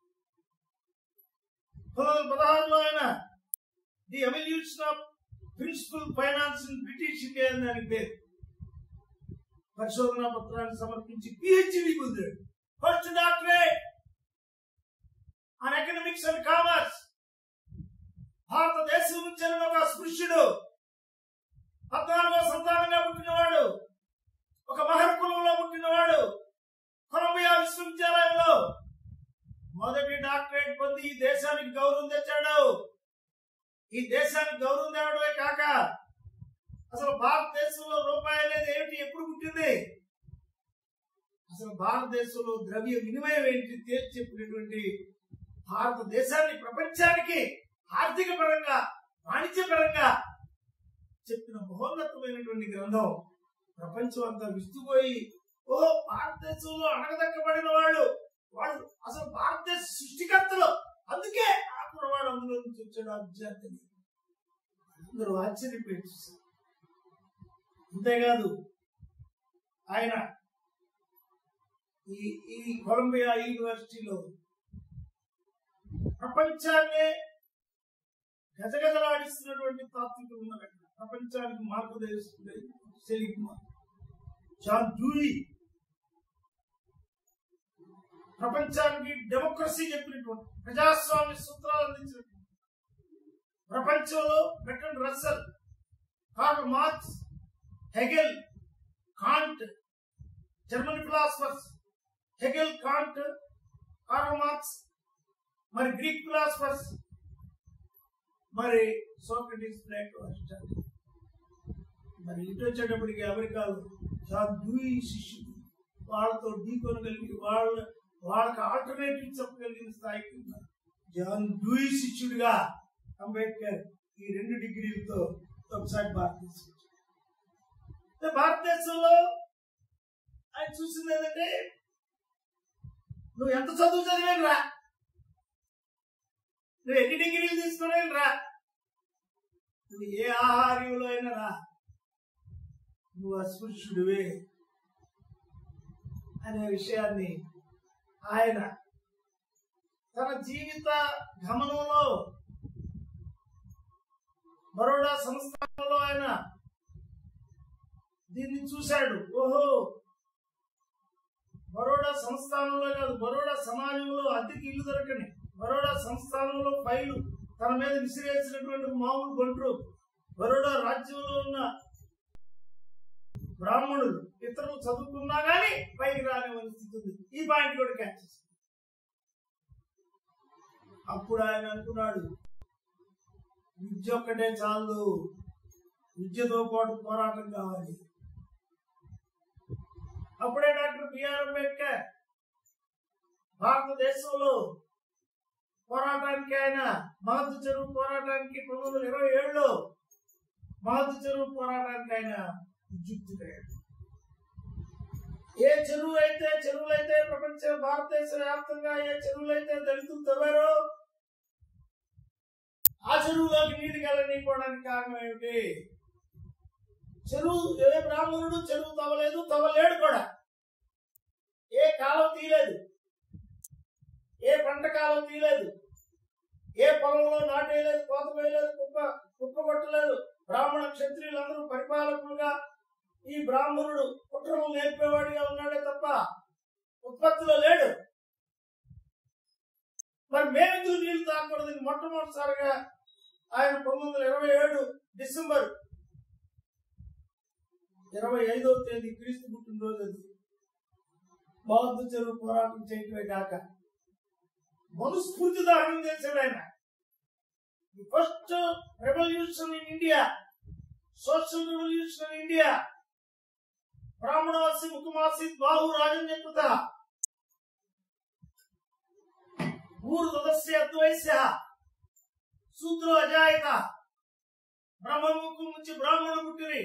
పంతొమ్మిది వందల పదహారులో ఆయన the evolution of principal finance in British India అని దానికి పేరు పరిశోధనా పత్రాన్ని సమర్పించి పిహెచ్డి పొందాడు first doctorate on economics and commerce భారతదేశం నుంచి వెళ్ళిన ఒక స్పృశ్యుడు పద్నాలుగో సంతానంగా పుట్టినవాడు ఒక మహర కులంలో పుట్టినవాడు కొలంబియా విశ్వవిద్యాలయంలో మొదటి డాక్టరేట్ పొంది ఈ దేశానికి గౌరవం తెచ్చాడు ఈ దేశానికి గౌరవం తేవడమే కాక అసలు భారతదేశంలో రూపాయి అనేది ఏమిటి ఎప్పుడు పుట్టింది అసలు భారతదేశంలో ద్రవ్య వినిమయం ఏంటి తేల్చి చెప్పినటువంటి భారతదేశాన్ని ప్రపంచానికి ఆర్థిక పరంగా వాణిజ్య పరంగా చెప్పిన మహోన్నతమైనటువంటి గ్రంథం ప్రపంచం అంతా విస్తుపోయి ఓ భారతదేశంలో అణగదక్కబడిన వాళ్ళు వాళ్ళు అసలు భారతదేశ సృష్టికర్తలు అందుకే ఆ కురవాడు అందులో నుంచి వచ్చాడు ఆ విద్యార్థిని అందరూ ఆశ్చర్యపోయి చూశారు అంతేకాదు ఆయన ఈ ఈ కొలంబియా యూనివర్సిటీలో ప్రపంచాన్నే గజగజలాడిస్తున్నటువంటి తాత్వికులు ఉన్నారు అక్కడ ప్రపంచానికి మార్గదర్శకుడు సెలిగ్మా జాన్ డ్యూరీ ప్రపంచానికి డెమోక్రసీ చెప్పినటువంటి ప్రజాస్వామ్య సూత్రాలు అందించినటువంటి ప్రపంచంలో Bertrand Russell Karl Marx Hegel Kant German philosophers Hegel Kant Karl Marx మరి గ్రీక్ ఫిలాసఫర్స్ మరి సోక్రటీస్ ప్లేటో అరిస్టాటిల్ మరి ఇటు వచ్చేటప్పటికి అమెరికాలో జాన్ డ్యూయి శిష్యుడు వాళ్ళతో ఢీకొనగలిగి వాళ్ళ వాళ్ళకి ఆల్టర్నేటివ్ చెప్పగలిగిన స్థాయికి ఉన్నారు జాన్ డ్యూయి శిష్యుడిగా అంబేద్కర్ ఈ రెండు డిగ్రీలతో ఒకసారి భారతదేశం వచ్చాడు. అంటే భారతదేశంలో ఆయన చూసింది ఏంటంటే నువ్వు ఎంత చదువు చదివేను రా నువ్వు ఎన్ని డిగ్రీలు తీసుకునేను రా నువ్వు ఏ ఆహార్యంలో అయినా రా నువ్వు అస్పృశ్యుడివే అనే విషయాన్ని ఆయన తన జీవిత గమనంలో బరోడా సంస్థానంలో ఆయన దీన్ని చూశాడు ఓహో బరోడా సంస్థానంలో కాదు బరోడా సమాజంలో అద్దెకి ఇల్లు దొరకని బరోడా సంస్థానంలో ఫైలు తన మీద విసిరేసినటువంటి మామూలు బంట్రు బరోడా రాజ్యంలో ఉన్న బ్రాహ్మణులు ఇతరులు చదువుకున్నా గానీ పైకి రాని స్థితి ఉంది ఈ పాయింట్ కూడా క్యాచ్ చేశాడు అప్పుడు ఆయన అనుకున్నాడు విద్య ఒక్కటే చాలు విద్యతో పాటు పోరాటం కావాలి అప్పుడే డాక్టర్ బిఆర్ అంబేద్కర్ భారతదేశంలో పోరాటానికి ఆయన మహత్తు చెరువు పోరాటానికి పంతొమ్మిది వందల ఇరవై ఏడులో మహత్తు చెరువు పోరాటానికి ఆయన ఉద్యుక్తుడయ్యాడు ఏ చెరువు అయితే చెరువులు అయితే ప్రపంచ భారతదేశ వ్యాప్తంగా ఏ చెరువులు అయితే దళితులు తవ్వారో ఆ చెరువులోకి నీటి కలనీయడానికి కారణం ఏమిటి చెరువు ఏ బ్రాహ్మణుడు చెరువు తవ్వలేదు తవ్వలేడు కూడా ఏ కాలం తీయలేదు ఏ పంట కాలం తీయలేదు ఏ పొలంలో నాటేయలేదు కోత వేయలేదు కుప్ప కుప్ప కొట్టలేదు బ్రాహ్మణ క్షత్రియులందరూ పరిపాలకులుగా ఈ బ్రాహ్మణుడు కుట్రలు నేర్పేవాడిగా ఉన్నాడే తప్ప ఉత్పత్తిలో లేడు మరి మేమెందుకు నీళ్లు తాగకూడదు మొట్టమొదటిసారిగా ఆయన పంతొమ్మిది వందల ఇరవై ఏడు డిసెంబర్ ఇరవై ఐదవ తేదీ క్రీస్తు పుట్టినరోజు అది బౌద్ధ చెరువు పోరాటం చేయటమే కాక మనస్ఫూర్తి దాహనం చేశాడు ఆయన first revolution in India social revolution in India బ్రాహ్మణవాసి ముఖమాసి బాహు రాజన్యకృత ఊరు సదస్య అద్వైస్య శూద్ర అజాయత బ్రహ్మముఖం నుంచి బ్రాహ్మణు పుట్టిరి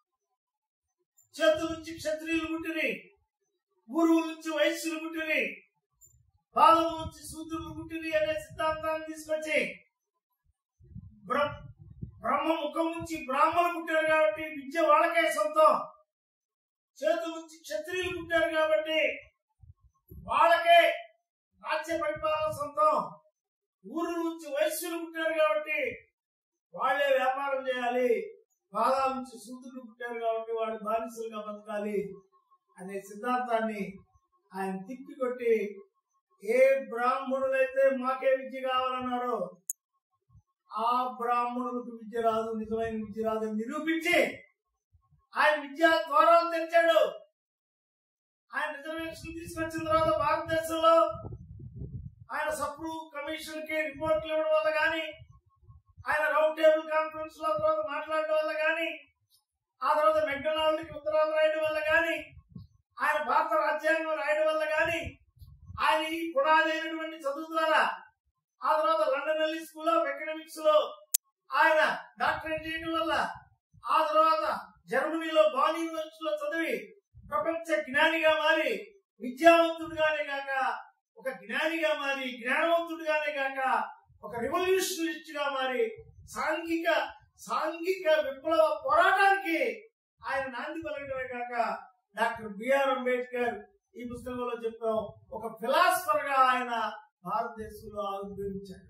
చేతుల నుంచి క్షత్రియులు పుట్టిరి గురువు నుంచి వైశ్యులు పుట్టిరి పాదం నుంచి శూద్రులు పుట్టిరి అనే సిద్ధాంతాన్ని తీసుకొచ్చి బ్ర- బ్రహ్మ ముఖం నుంచి బ్రాహ్మణు పుట్టారు కాబట్టి విద్య వాళ్ళకే సొంతం చేతుల నుంచి క్షత్రియులు పుట్టారు కాబట్టి వాళ్ళకే రాజ్య పరిపాలన సొంతం ఊరు నుంచి వైశ్యులు పుట్టారు కాబట్టి వాళ్ళే వ్యాపారం చేయాలి పాదాల నుంచి శూద్రులు పుట్టారు కాబట్టి వాళ్ళు బానిసలుగా బతకాలి అనే సిద్ధాంతాన్ని ఆయన తిప్పికొట్టి ఏ బ్రాహ్మణులైతే మాకే విద్య కావాలన్నారో ఆ బ్రాహ్మణులకు విద్య రాదు నిజమైన విద్య రాదు అని నిరూపించి ఆయన విద్యా ద్వారాలు తెరిచాడు ఆయన రిజర్వేషన్ తీసుకొచ్చిన తర్వాత భారతదేశంలో ఆయన సప్రూ కమిషన్ కి రిపోర్ట్లు ఇవ్వడం వల్ల కానీ ఆయన రౌండ్ టేబుల్ కాన్ఫరెన్స్ లో తర్వాత మాట్లాడడం వల్ల కానీ ఆ తర్వాత మెక్డొనాల్డ్ కి ఉత్తరాలు రాయడం వల్ల కానీ ఆయన భారత రాజ్యాంగం రాయడం వల్ల కానీ ఆయన ఈ పునాది అయినటువంటి చదువు ద్వారా ఆ తర్వాత లండన్ ఎల్లి స్కూల్ ఆఫ్ ఎకనామిక్స్ లో ఆయన డాక్టరేట్ చేయడం వల్ల ఆ తర్వాత జర్మనీలో బాన్ యూనివర్సిటీలో చదివి ప్రపంచ జ్ఞానిగా మారి విద్యావంతుడిగానే కాక ఒక జ్ఞానిగా మారి జ్ఞానవంతుడిగానే కాక ఒక రెవల్యూషనలిస్ట్ గా మారి సాంఘిక సాంఘిక విప్లవ పోరాటానికి ఆయన నాంది పలకడమే కాక డాక్టర్ బిఆర్ అంబేద్కర్ ఈ పుస్తకంలో చెప్పాం ఒక ఫిలాసఫర్ గా ఆయన భారతదేశంలో ఆవిర్భవించాడు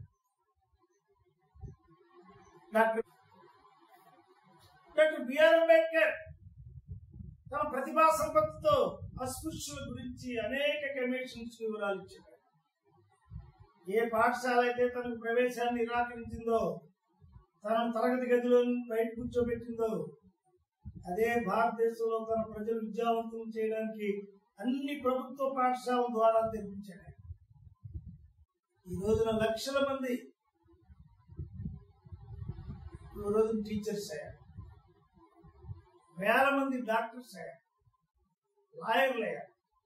డాక్టర్ డాక్టర్ బిఆర్ అంబేద్కర్ తన ప్రతిభా సంపత్తితో అస్పృశ్యుల గురించి అనేక కమిషన్స్ వివరాలు ఇచ్చాడు ఏ పాఠశాల అయితే తనకు ప్రవేశాన్ని నిరాకరించిందో తన తరగతి గదిలో బయట కూర్చోబెట్టిందో అదే భారతదేశంలో తన ప్రజలు విద్యావంతులు చేయడానికి అన్ని ప్రభుత్వ పాఠశాలల ద్వారా తెప్పించాడు ఈ రోజున లక్షల మంది ఈ రోజు టీచర్స్ అయ్యారు వేల మంది డాక్టర్స్ అయ్యారు లాయర్లు అయ్యారు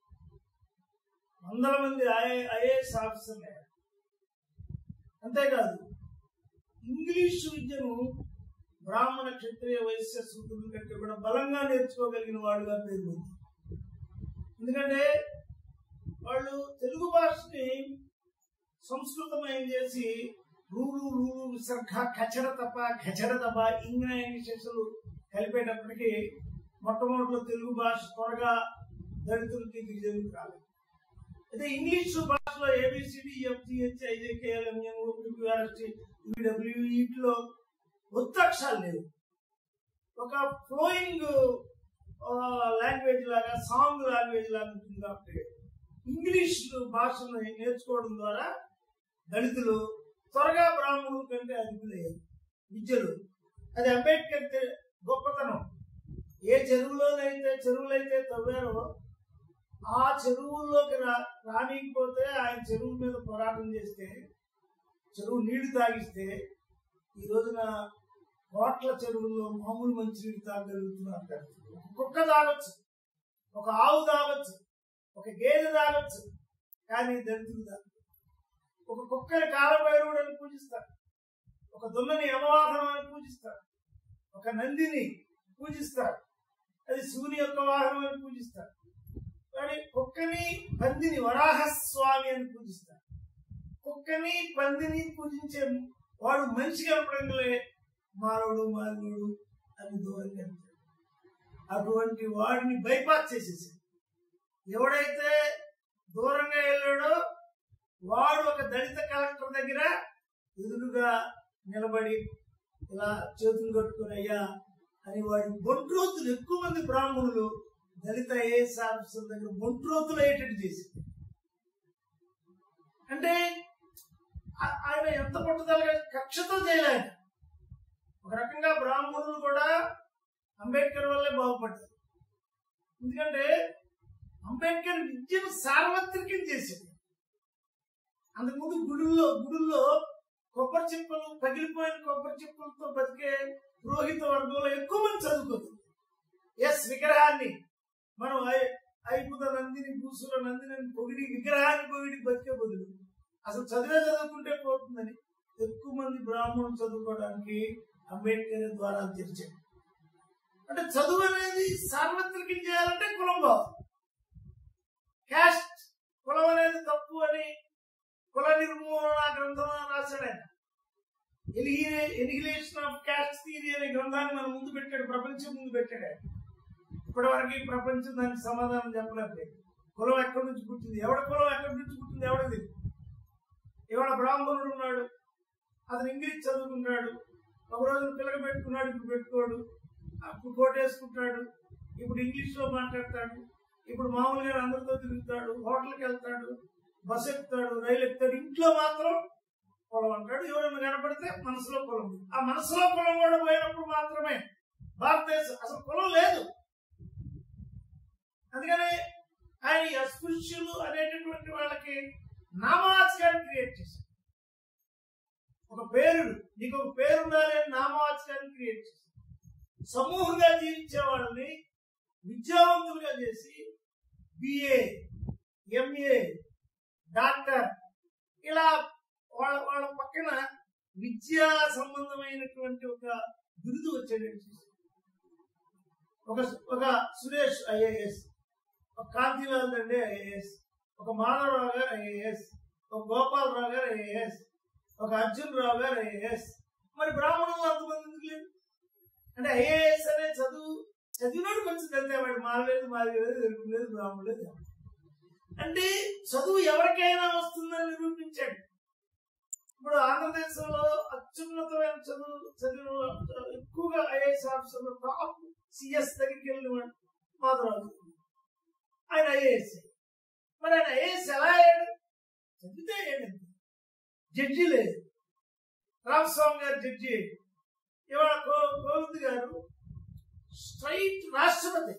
వందల మంది ఐఏఎస్ ఆఫీసర్లు అయ్యారు అంతేకాదు ఇంగ్లీషు విద్యను బ్రాహ్మణ క్షత్రియ వైశ్య సూత్రుల కంటే కూడా బలంగా నేర్చుకోగలిగిన వాడుగా పేరు పొంది ఎందుకంటే వాళ్ళు తెలుగు భాషని సంస్కృతమయం చేసి రూలు రూలు విసర్గ ఖచడ తప్ప ఖచడ తప్ప ఇంగ్లీషులు కలిపేటప్పటికి మొట్టమొదటిలో తెలుగు భాష త్వరగా దళితులకి గిరిజనులకు రాలేదు అయితే ఇంగ్లీషు భాషలో ABCD FGH IJKL MN OPRST EW వీటిలో ఒత్తక్షరాలు లేవు ఒక ఫ్లోయింగ్ లాంగ్వేజ్ లాగా సాంగ్ లాంగ్వేజ్ లాగా ఉంటుంది కాబట్టి ఇంగ్లీష్ భాషను నేర్చుకోవడం ద్వారా దళితులు త్వరగా బ్రాహ్మణుల కంటే అధికులయ్యారు విద్యలు అది అంబేద్కర్ తె- గొప్పతనం ఏ చెరువులోనైతే చెరువులైతే తవ్వారో ఆ చెరువుల్లోకి రా రానికపోతే ఆయన చెరువు మీద పోరాటం చేస్తే చెరువు నీళ్లు తాగిస్తే ఈ రోజున కోట్ల చెరువుల్లో మామూలు మంచినీళ్ళు తాగలుగుతున్నారు కదా. ఒక కుక్క తాగొచ్చు ఒక ఆవు తాగొచ్చు ఒక గేదె తాగొచ్చు కానీ దళితులు తాగొచ్చు ఒక కుక్కని కాలభైరవుడు అని పూజిస్తారు ఒక దున్నని యమవాహనం అని పూజిస్తారు ఒక నందిని పూజిస్తారు అది శివుని యొక్క వాహనం అని పూజిస్తారు కానీ కుక్కని పందిని వరాహస్వామి అని పూజిస్తారు కుక్కని పందిని పూజించే వాడు మనిషి కనపడంగానే మానవుడు మానవుడు అని దూరంగా వెళ్తాడు అటువంటి వాడిని బైపాస్ చేసేసి ఎవడైతే దూరంగా వెళ్ళాడో వాడు ఒక దళిత కలెక్టర్ దగ్గర ఎదురుగా నిలబడి ఇలా చేతులు కట్టుకుని అయ్యా అని వాడి బొంట్రోతులు ఎక్కువ మంది బ్రాహ్మణులు దళిత ఐఏఎస్ ఆఫీసర్ దగ్గర బొంట్రోతులు అయ్యేటట్టు చేసి అంటే ఆ- ఆయన ఎంత పట్టుదలగా కక్షతో చేయలేదు ఒక రకంగా బ్రాహ్మణులు కూడా అంబేద్కర్ వల్లే బాగుపడ్డారు ఎందుకంటే అంబేద్కర్ విద్యను సార్వత్రికం చేసింది అంతకుముందు గుడుల్లో గుడుల్లో కొబ్బరి చిప్పలు పగిలిపోయిన కొబ్బరి చిప్పలతో బతికే పురోహిత వర్గంలో ఎక్కువ మంది చదువుకోదు ఎస్ విగ్రహాన్ని మనం ఐ- ఐపుద నందిని భూసుల నందిని పొగిడి విగ్రహాన్ని పొగిడి బతికే బదులు అసలు చదివే చదువుకుంటే పోతుందని ఎక్కువ మంది బ్రాహ్మణులు చదువుకోవడానికి అంబేద్కర్ ద్వారా తెరిచాడు అంటే చదువు అనేది సార్వత్రికం చేయాలంటే కులం కావాలి క్యాస్ట్ కులం అనేది తప్పు అని కుల నిర్మూలన గ్రంథం అని రాశాడు ఆయన ఎనిగిలేషన్ ఆఫ్ క్యాస్ట్ థియరీ అనే గ్రంథాన్ని మన ముందు పెట్టాడు ప్రపంచం ముందు పెట్టాడు ఆయన ఇప్పటి వరకు ఈ ప్రపంచం దానికి సమాధానం చెప్పలేకపోయింది కులం ఎక్కడి నుంచి పుట్టింది ఎవడ కులం ఎక్కడి నుంచి పుట్టింది ఎవడ తెలియదు ఇవాళ బ్రాహ్మణుడు ఉన్నాడు అతను ఇంగ్లీష్ చదువుకున్నాడు ఒక రోజు పిల్లక పెట్టుకున్నాడు ఇప్పుడు పెట్టుకోడు అప్పుడు కోటేసుకుంటాడు ఇప్పుడు ఇంగ్లీష్ లో మాట్లాడతాడు ఇప్పుడు మామూలుగా అందరితో తిరుగుతాడు హోటల్కి వెళ్తాడు బస్ ఎక్కుతాడు రైలు ఎక్కుతాడు ఇంట్లో మాత్రం కులం అంటాడు ఎవరైనా కనపడితే మనసులో కులం ఉంది. ఆ మనసులో కులం కూడా పోయినప్పుడు మాత్రమే భారతదేశం అసలు కులం లేదు అందుకని ఆయన ఈ అస్పృశ్యులు అనేటటువంటి వాళ్ళకి నామవాచకాన్ని క్రియేట్ చేశారు ఒక పేరు నీకు ఒక పేరు ఉండాలి అని నామవాచకాన్ని క్రియేట్ చేశారు సమూహంగా జీవించే వాళ్ళని విద్యావంతులుగా చేసి బిఏ ఎంఏ డాక్టర్ ఇలా వాళ్ళ వాళ్ళ పక్కన విద్యా సంబంధమైనటువంటి ఒక బిరుదు వచ్చేటట్టు చేశారు. ఒక ఒక సురేష్ ఐఏఎస్ ఒక కాంతిలాల్ దండే ఐఏఎస్ ఒక మాధవరావు గారు ఐఏఎస్ ఒక గోపాలరావు గారు ఐఏఎస్ ఒక అర్జున్ రావు గారు ఐఏఎస్ మరి బ్రాహ్మణులు అంతమంది ఎందుకు లేరు అంటే ఐఏఎస్ అనే చదువు చదివినోడు కొంచెం తెలితే వాడు మారలేదు మారలేదు తెలుపులేదు బ్రాహ్మణులు లేదు అంటే చదువు ఎవరికైనా వస్తుందని నిరూపించాడు ఇప్పుడు ఆంధ్రదేశంలో అత్యున్నతమైన చదువు చదివిన వాళ్ళు ఎక్కువగా ఐఏఎస్ ఆఫీసర్లు టాప్ సిఎస్ దగ్గరికి వెళ్ళిన వాడు మాధవరావు ఆయన ఐఏఎస్ మరి ఆయన ఐఏఎస్ ఎలా అయ్యాడు చదివితే అయ్యాడు జడ్జి లేదు రామస్వామి గారు జడ్జి అయ్యాడు ఇవాళ కో- కోవింద్ గారు స్ట్రైట్ రాష్ట్రపతి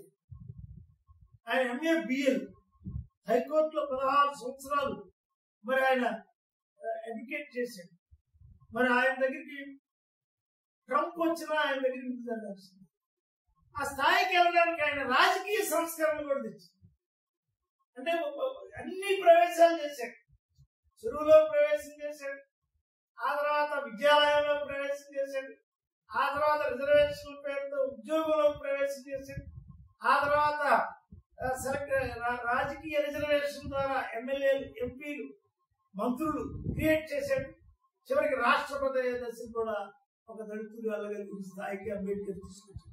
ఆయన ఎంఏ బిఎల్ హైకోర్టులో పదహారు సంవత్సరాలు మరి ఆయన ఎడ్యుకేట్ చేశాడు మరి ఆయన దగ్గరికి ట్రంప్ వచ్చినా ఆయన దగ్గరికి ముందు జరగాల్సింది ఆ స్థాయికి వెళ్ళడానికి ఆయన రాజకీయ సంస్కరణ కూడా తెచ్చాడు అంటే ఒక- అన్ని ప్రవేశాలు చేశాడు చెరువులో ప్రవేశం చేశాడు ఆ తర్వాత విద్యాలయంలో ప్రవేశం చేశాడు ఆ తర్వాత రిజర్వేషన్ పేరుతో ఉద్యోగంలో ప్రవేశం చేశాడు ఆ తర్వాత ఆ, సెలెక్ట్ రా- రాజకీయ రిజర్వేషన్ ద్వారా ఎమ్మెల్యేలు ఎంపీలు మంత్రులు క్రియేట్ చేశాడు చివరికి రాష్ట్రపతి అయ్యే దశకు కూడా ఒక దళితుడు వెళ్ళగలిగిన స్థాయికి అంబేద్కర్ తీసుకొచ్చాడు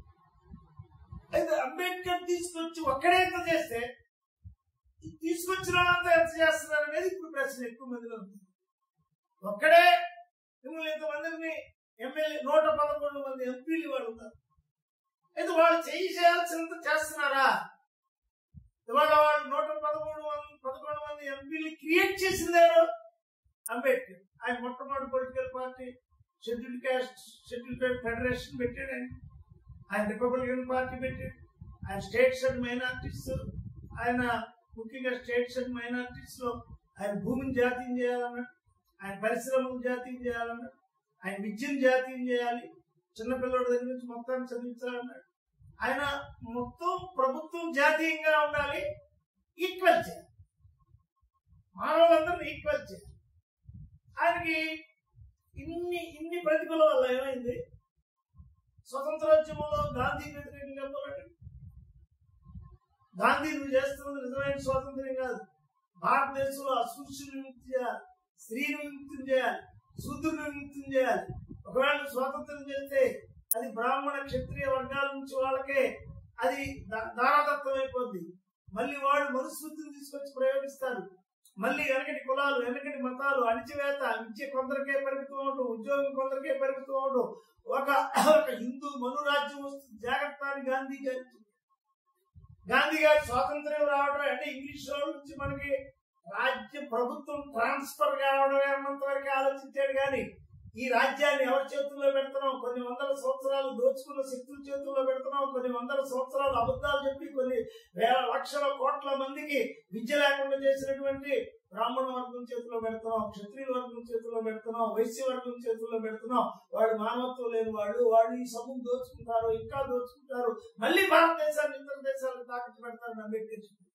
అయితే అంబేద్కర్ తీసుకొచ్చి ఒక్కడే ఎంత చేస్తే ఈ తీసుకొచ్చిన వాళ్ళంతా ఎంత చేస్తున్నారు అనేది ఇప్పుడు ప్రశ్న ఎక్కువ మందిలో ఉంది ఒక్కడే మిమ్మల్ని ఇంతమందిని ఎమ్మెల్యే నూట పదకొండు మంది ఎంపీలు వాళ్ళు ఉన్నారు అయితే వాళ్ళు చేయి చేయాల్సినంత చేస్తున్నారా ఇవాళ వాళ్ళు నూట పదమూడు మంది పదకొండు మంది ఎంపీలు క్రియేట్ చేసింది ఎవరు అంబేద్కర్ ఆయన మొట్టమొదటి political party scheduled caste scheduled caste federation పెట్టాడు ఆయన ఆయన రిపబ్లికన్ పార్టీ పెట్టాడు ఆయన స్టేట్స్ అండ్ మైనార్టీస్ ఆయన ముఖ్యంగా స్టేట్స్ అండ్ మైనార్టీస్ లో ఆయన భూమిని జాతీయం చేయాలన్నాడు ఆయన పరిశ్రమలు జాతీయం చేయాలన్నాడు ఆయన విద్యను జాతీయం చేయాలి చిన్నపిల్లల దగ్గర నుంచి మొత్తాన్ని చదివించాలన్నాడు ఆయన మొత్తం ప్రభుత్వం జాతీయంగా ఉండాలి ఈక్వల్ చేయాలి మానవులందరూ ఈక్వల్ చేయాలి ఆయనకి ఇన్ని ఇన్ని ప్రతికూల వల్ల ఏమైంది స్వతంత్రోద్యమంలో గాంధీ వ్యతిరేకంగా పోరాడు గాంధీ నువ్వు చేస్తున్నది నిజమైన స్వాతంత్ర్యం కాదు భారతదేశంలో అస్పృశ్యుని విముక్తి చేయాలి స్త్రీని విముక్తి చేయాలి శూద్రుని విముక్తి చేయాలి ఒకవేళ నువ్వు స్వాతంత్రం చేస్తే అది బ్రాహ్మణ క్షత్రియ వర్గాల నుంచి వాళ్ళకే అది దా- దారాదత్తం అయిపోద్ది మళ్ళీ వాడు మనుస్మృతిని తీసుకొచ్చి ప్రయోగిస్తారు మళ్ళీ వెనకటి కులాలు వెనకటి మతాలు అణిచివేత విద్య కొందరికే పరిమితం అవడం ఉద్యోగం కొందరికే పరిమితం అవడం ఒక ఒక హిందూ మనురాజ్యం వస్తుంది జాగ్రత్త అని గాంధీ గారు గాంధీ గారి స్వాతంత్ర్యం రావడం అంటే ఇంగ్లీష్ వాళ్ళ నుంచి మనకి రాజ్య ప్రభుత్వం ట్రాన్స్ఫర్ కావడమే అన్నంత వరకు ఆలోచించాడు కానీ ఈ రాజ్యాన్ని ఎవరి చేతుల్లో పెడుతున్నాం కొన్ని వందల సంవత్సరాలు దోచుకున్న శక్తుల చేతుల్లో పెడుతున్నాం కొన్ని వందల సంవత్సరాలు అబద్ధాలు చెప్పి కొన్ని వేల లక్షల కోట్ల మందికి విద్య లేకుండా చేసినటువంటి బ్రాహ్మణ వర్గం చేతిలో పెడుతున్నాం క్షత్రియ వర్గం చేతిలో పెడుతున్నాం వైశ్య వర్గం చేతుల్లో పెడుతున్నాం వాడు మానవత్వం లేని వాళ్ళు వాళ్ళు ఈ సొమ్ము దోచుకుంటారు ఇంకా దోచుకుంటారు మళ్ళీ భారతదేశాన్ని ఇతర దేశాలకు తాకట్టు పెడతారని అంబేద్కర్ చెప్పారు.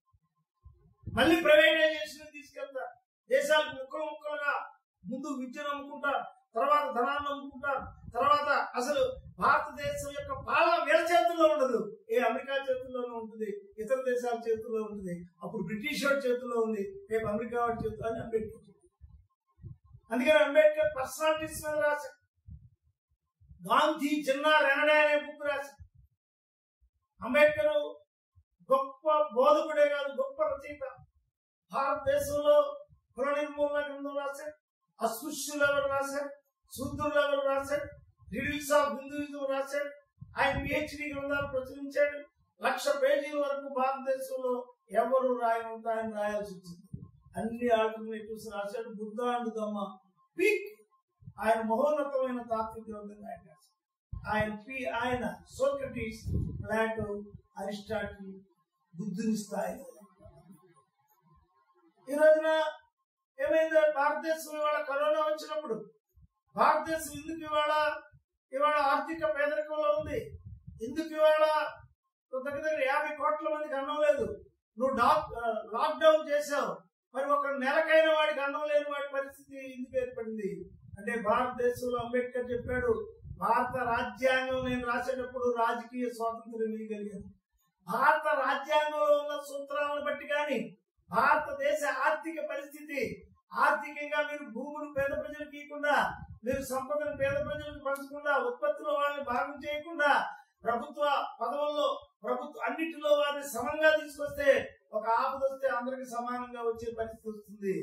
మళ్ళీ ప్రైవేటైజేషన్ తీసుకెళ్తారు దేశాలకు ముక్కలు ముక్కలుగా ముందు విద్యను అమ్ముకుంటారు తర్వాత ధనాన్ని అమ్ముకుంటారు తర్వాత అసలు భారతదేశం యొక్క పాలన వీళ్ళ చేతుల్లో ఉండదు ఏ అమెరికా చేతుల్లోనే ఉంటుంది ఇతర దేశాల చేతుల్లో ఉంటుంది అప్పుడు బ్రిటిష్ వాడి చేతుల్లో ఉంది రేపు అమెరికా వాడి చేతుల్లో అని అంబేద్కర్ చెప్పారు. అందుకని అంబేద్కర్ పర్సనాలిటీస్ మీద రాశారు గాంధీ జిన్నా రెనడే అనే బుక్ రాశారు అంబేద్కర్ గొప్ప బోధకుడే కాదు గొప్ప రచయిత భారతదేశంలో కుల నిర్మూలన గ్రంథం రాశారు అస్పృశ్యులు ఎవరు రాశారు శూద్రులు ఎవరు రాశారు రిడిల్స్ ఆఫ్ హిందూయిజం రాశాడు ఆయన పిహెచ్డి గ్రంథాలు ప్రచురించాడు లక్ష పేజీల వరకు భారతదేశంలో ఎవరు రాయనంత ఆయన రాయాల్సి వచ్చింది అన్ని ఆల్టర్నేటివ్స్ రాశాడు బుద్ధ అండ్ దమ్మ పీక్ ఆయన మహోన్నతమైన తాత్విక గ్రంథంగా ఆయన రాశాడు ఆయన పి ఆయన సోక్రటీస్ ప్లాటో అరిస్టాటిల్ బుద్ధుని స్థాయిలో ఈ రోజున ఏమైంది భారతదేశం ఇవాళ కరోనా వచ్చినప్పుడు భారతదేశం ఎందుకు ఇవాళ ఇవాళ ఆర్థిక పేదరికంలో ఉంది ఎందుకు ఇవాళ దగ్గర దగ్గర యాభై కోట్ల మందికి అన్నం లేదు నువ్వు డాక్ లాక్డౌన్ చేసావు మరి ఒక నెలకైన వాడికి అన్నం లేని వాడి పరిస్థితి ఎందుకు ఏర్పడింది అంటే భారతదేశంలో అంబేద్కర్ చెప్పాడు భారత రాజ్యాంగం నేను రాసేటప్పుడు రాజకీయ స్వాతంత్రం ఇవ్వగలిగాను భారత రాజ్యాంగంలో ఉన్న సూత్రాలను బట్టి కానీ భారతదేశ ఆర్థిక పరిస్థితి ఆర్థికంగా మీరు భూములు పేద ప్రజలకు ఇవ్వకుండా మీరు సంపదను పేద ప్రజలకు పంచకుండా ఉత్పత్తిలో వాళ్ళని భాగం చేయకుండా ప్రభుత్వ పదవుల్లో ప్రభుత్వ అన్నిటిలో వారిని సమంగా తీసుకొస్తే ఒక ఆపద వస్తే అందరికి సమానంగా వచ్చే పరిస్థితి వస్తుంది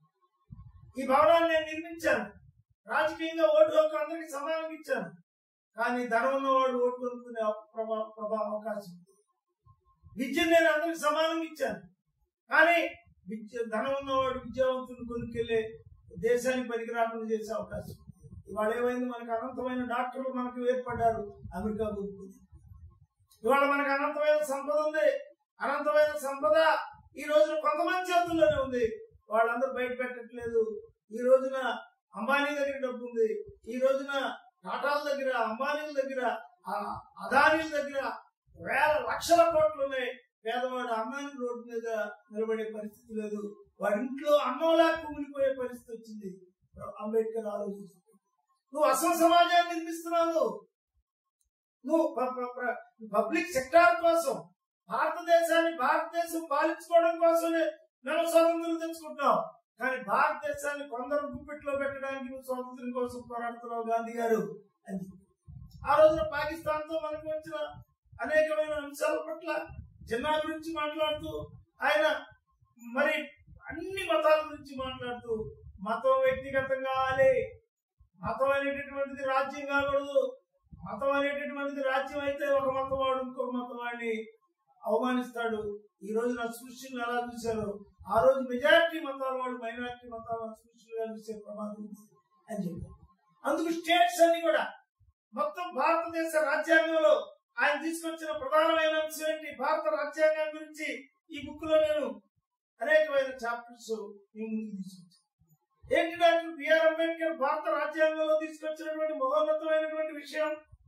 ఈ భవనాన్ని నేను నిర్మించాను రాజకీయంగా ఓటు హక్కు అందరికి సమానంగా ఇచ్చాను కానీ ధనం ఉన్నవాడు ఓటు కొనుక్కునే ప్రభా ప్రభా అవకాశం ఉంది విద్యను నేను అందరికి సమానంగా ఇచ్చాను కానీ విద్య ధనం ఉన్నవాడు విద్యావంతుని కొనుక్కెళ్ళే దేశానికి పనికి రాకుండా చేసే అవకాశం ఉంది. ఇవాళ ఏమైంది మనకు అనంతమైన డాక్టర్లు మనకు ఏర్పడ్డారు అమెరికా కొనుక్కుంది ఇవాళ మనకు అనంతమైన సంపద ఉంది అనంతమైన సంపద ఈ రోజున కొంతమంది చేతుల్లోనే ఉంది వాళ్ళందరూ బయట పెట్టట్లేదు ఈ రోజున అంబానీ దగ్గర డబ్బు ఉంది ఈ రోజున టాటాల దగ్గర అంబానీల దగ్గర ఆ అదానీల దగ్గర వేల లక్షల కోట్లు ఉన్నాయి పేదవాడు అన్నానికి రోడ్డు మీద నిలబడే పరిస్థితి లేదు వాడి ఇంట్లో అన్నంలా కుమిలిపోయే పరిస్థితి వచ్చింది అంబేద్కర్ ఆలోచించి నువ్వు అసలు సమాజాన్ని నిర్మిస్తున్నావు నువ్వు ప- ప- ప- పబ్లిక్ సెక్టార్ కోసం భారతదేశాన్ని భారతదేశం పాలించుకోవడం కోసమే మనం స్వాతంత్రం తెచ్చుకుంటాం కానీ భారతదేశాన్ని కొందరు గుప్పిట్లో పెట్టడానికి నువ్వు స్వాతంత్రం కోసం పోరాడుతున్నావు గాంధీ గారు అని చెప్పి. ఆ రోజున పాకిస్తాన్ తో మనకు వచ్చిన అనేకమైన అంశాల పట్ల జిన్నా గురించి మాట్లాడుతూ ఆయన మరి అన్ని మతాల గురించి మాట్లాడుతూ మతం వ్యక్తిగతం కావాలి మతం అనేటటువంటిది రాజ్యం కాకూడదు మతం అనేటటువంటిది రాజ్యం అయితే ఒక మతం వాడు ఇంకొక మతం వాడిని అవమానిస్తాడు ఈ రోజు అస్పృశ్యులు ఎలా చూశారు ఆ రోజు మెజారిటీ మతాల వాడు మైనారిటీ మతాల అస్పృశ్యులుగా చూసే ప్రమాదం ఉంది అని చెప్పారు అందుకు స్టేట్స్ అన్ని కూడా మొత్తం భారతదేశ రాజ్యాంగంలో ఆయన తీసుకొచ్చిన ప్రధానమైన అంశం ఏంటి భారత రాజ్యాంగం గురించి ఈ బుక్ లో నేను అనేకమైన చాప్టర్స్ మీ ముందుకు తీసుకొచ్చాను ఏంటి డాక్టర్ బిఆర్ అంబేద్కర్ భారత రాజ్యాంగంలో తీసుకొచ్చినటువంటి మహోన్నతమైనటువంటి విషయం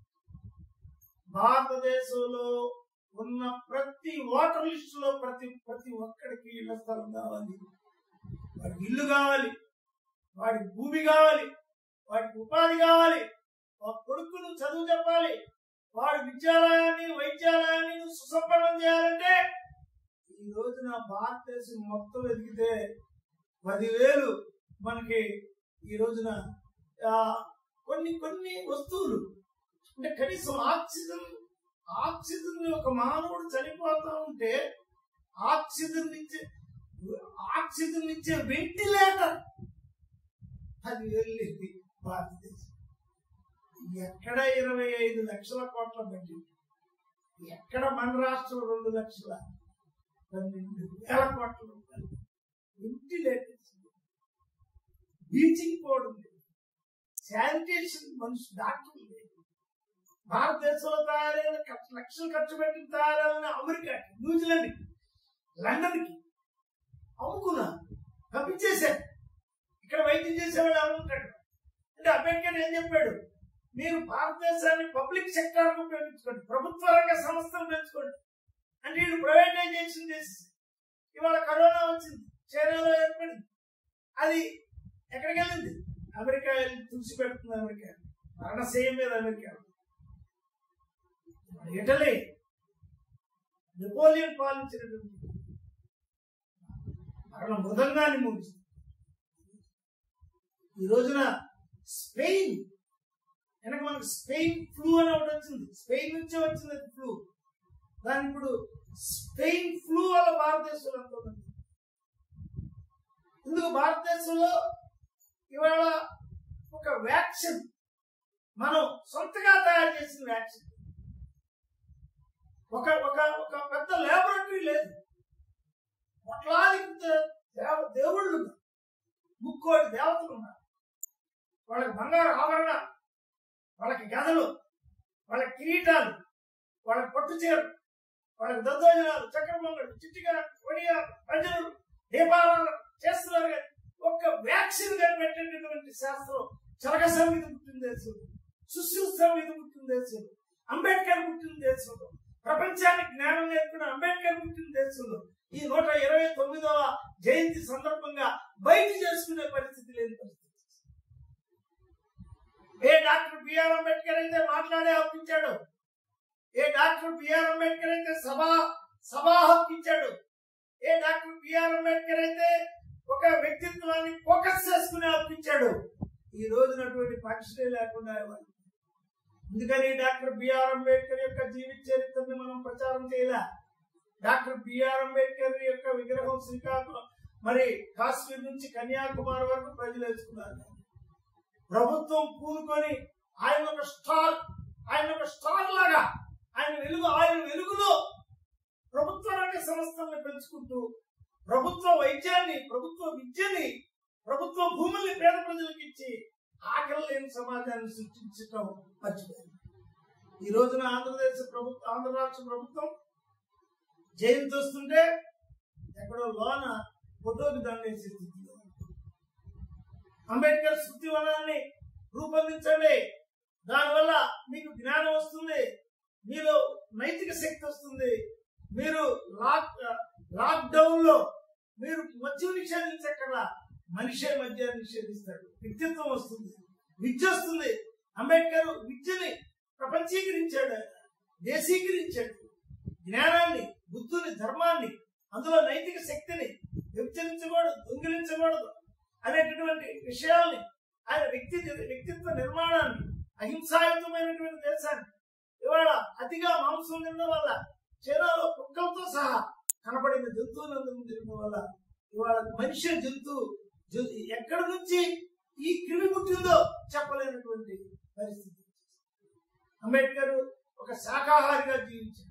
భారతదేశంలో ఉన్న ప్రతి ఓటర్ లిస్ట్ లో ప్రతి ప్రతి ఒక్కడికి ఇళ్ల స్థలం కావాలి వాడికి ఇల్లు కావాలి వాడికి భూమి కావాలి వాడికి ఉపాధి కావాలి వాడి కొడుకును చదువు చెప్పాలి వాడి విద్యాలయాన్ని వైద్యాలయాన్ని నువ్వు సుసంపన్నం చేయాలంటే ఈ రోజున భారతదేశం మొత్తం ఎదిగితే పదివేలు మనకి ఈ రోజున ఆ, కొన్ని కొన్ని వస్తువులు అంటే కనీసం ఆక్సిజన్ ఆక్సిజన్ ఒక మానవుడు చనిపోతా ఉంటే ఆక్సిజన్ ఇచ్చే ఆక్సిజన్ ఇచ్చే వెంటిలేటర్ అది వెళ్ళింది భారతదేశం ఎక్కడ ఇరవై ఐదు లక్షల కోట్ల బడ్జెట్ ఎక్కడ మన రాష్ట్రం రెండు లక్షల పన్నెండు వేల కోట్ల రూపాయలు వెంటిలేటర్స్ బ్లీచింగ్ పౌడర్ లేదు శానిటేషన్ మనిషి డాక్టర్లు లేదు భారతదేశంలో తయారైన ఖర్చు లక్షలు ఖర్చు పెట్టి తయారైన అమెరికాకి న్యూజిలాండ్కి లండన్కి అమ్ముకున్నా పంపించేశారు ఇక్కడ వైద్యం చేసేవాడు అమ్ముకుంటాడు అంటే అంబేద్కర్ ఏం చెప్పాడు మీరు భారతదేశాన్ని పబ్లిక్ సెక్టర్ ఉపయోగించుకోండి ప్రభుత్వ రంగ సంస్థలు పెంచుకోండి అంటే వీళ్ళు ప్రైవేటైజేషన్ చేసి ఇవాళ కరోనా వచ్చింది చైనాలో ఏర్పడింది అది ఎక్కడికి వెళ్ళింది అమెరికా వెళ్ళి తుడిచి పెడుతుంది అమెరికా మరణశయం మీద అమెరికా ఇటలీ నెపోలియన్ పాలించినటువంటి మరణ మృదంగాన్ని మూడింది ఈ రోజున స్పెయిన్ వెనక మనకు స్పెయిన్ ఫ్లూ అని ఒకటి వచ్చింది స్పెయిన్ నుంచే వచ్చింది అది ఫ్లూ దాని ఇప్పుడు స్పెయిన్ ఫ్లూ వల్ల భారతదేశంలో ఎంతో మంది ఇందుకు భారతదేశంలో ఇవాళ ఒక వ్యాక్సిన్ మనం సొంతగా తయారు చేసిన వ్యాక్సిన్ ఒక ఒక ఒక పెద్ద లాబొరేటరీ లేదు కోట్లాది దేవ దేవుళ్ళు ఉన్నారు. ముక్కోటి దేవతలు ఉన్నారు వాళ్ళకి బంగారు ఆభరణ వాళ్ళకి గదలు వాళ్ళకి కిరీటాలు వాళ్ళకి పట్టు చీరలు వాళ్ళకి దద్దోజనాలు చక్రమొంగలు చిట్టిగా కొడియా ప్రజలు దీపారాలు చేస్తున్నారు కానీ ఒక్క వ్యాక్సిన్ కనిపెట్టేటటువంటి శాస్త్రం చరకసం మీద పుట్టిన దేశం సుశ్రుతం మీద పుట్టిన దేశం అంబేద్కర్ పుట్టిన దేశంలో ప్రపంచానికి జ్ఞానం నేర్పిన అంబేద్కర్ పుట్టిన దేశంలో ఈ నూట ఇరవై తొమ్మిదవ జయంతి సందర్భంగా బయట చేసుకునే పరిస్థితి లేని పరిస్థితి ఏ డాక్టర్ బిఆర్ అంబేద్కర్ అయితే మాట్లాడే హక్కు ఇచ్చాడు ఏ డాక్టర్ బిఆర్ అంబేద్కర్ అయితే సభా సభా హక్కు ఇచ్చాడు ఏ డాక్టర్ బిఆర్ అంబేద్కర్ అయితే ఒక వ్యక్తిత్వాన్ని ఫోకస్ చేసుకునే హక్కు ఇచ్చాడు ఈ రోజునటువంటి పక్షులే లేకుండా ఇవ్వాలి అందుకని డాక్టర్ బిఆర్ అంబేద్కర్ యొక్క జీవిత చరిత్రని మనం ప్రచారం చేయలే డాక్టర్ బిఆర్ అంబేద్కర్ యొక్క విగ్రహం శ్రీకాకుళం మరి కాశ్మీర్ నుంచి కన్యాకుమారి వరకు ప్రజలు వేసుకున్నారు ప్రభుత్వం పూనుకొని ఆయన ఒక స్టార్ ఆయన ఒక స్టార్ లాగా ఆయన వెలుగు ఆయన వెలుగులో ప్రభుత్వ రంగ సంస్థలను పెంచుకుంటూ ప్రభుత్వ వైద్యాన్ని ప్రభుత్వ విద్యని ప్రభుత్వ భూముల్ని పేద ప్రజలకు ఇచ్చి ఆకలి లేని సమాజాన్ని సృష్టించటం మర్చిపోయింది ఈ రోజున ఆంధ్రప్రదేశ్ ప్రభుత్వం ఆంధ్ర రాష్ట్ర ప్రభుత్వం జయంతి వస్తుంటే ఎక్కడో లోన ఫోటోకి దండేసే స్థితిలో ఉంది. అంబేద్కర్ స్మృతి వనాన్ని రూపొందించండి దానివల్ల మీకు జ్ఞానం వస్తుంది మీలో నైతిక శక్తి వస్తుంది మీరు లాక్ లాక్డౌన్ లో మీరు మద్యం నిషేధించక్కడా మనిషే మద్యాన్ని నిషేధిస్తాడు వ్యక్తిత్వం వస్తుంది విద్య వస్తుంది అంబేద్కర్ విద్యని ప్రపంచీకరించాడు ఆయన దేశీకరించాడు జ్ఞానాన్ని బుద్ధుని ధర్మాన్ని అందులో నైతిక శక్తిని వ్యక్తించకూడదు దొంగిలించకూడదు అనేటటువంటి విషయాల్ని ఆయన వ్యక్తి వ్యక్తిత్వ నిర్మాణాన్ని అహింసాయుతమైనటువంటి దేశాన్ని ఇవాళ అతిగా మాంసం తినడం వల్ల చైనాలో కుక్కలతో సహా కనపడిన జంతువులందరూ తినడం వల్ల ఇవాళ మనిషి జంతువు జ- ఎక్కడి నుంచి ఈ క్రిమి పుట్టిందో చెప్పలేనటువంటి పరిస్థితి అంబేద్కర్ ఒక శాకాహారిగా జీవించాడు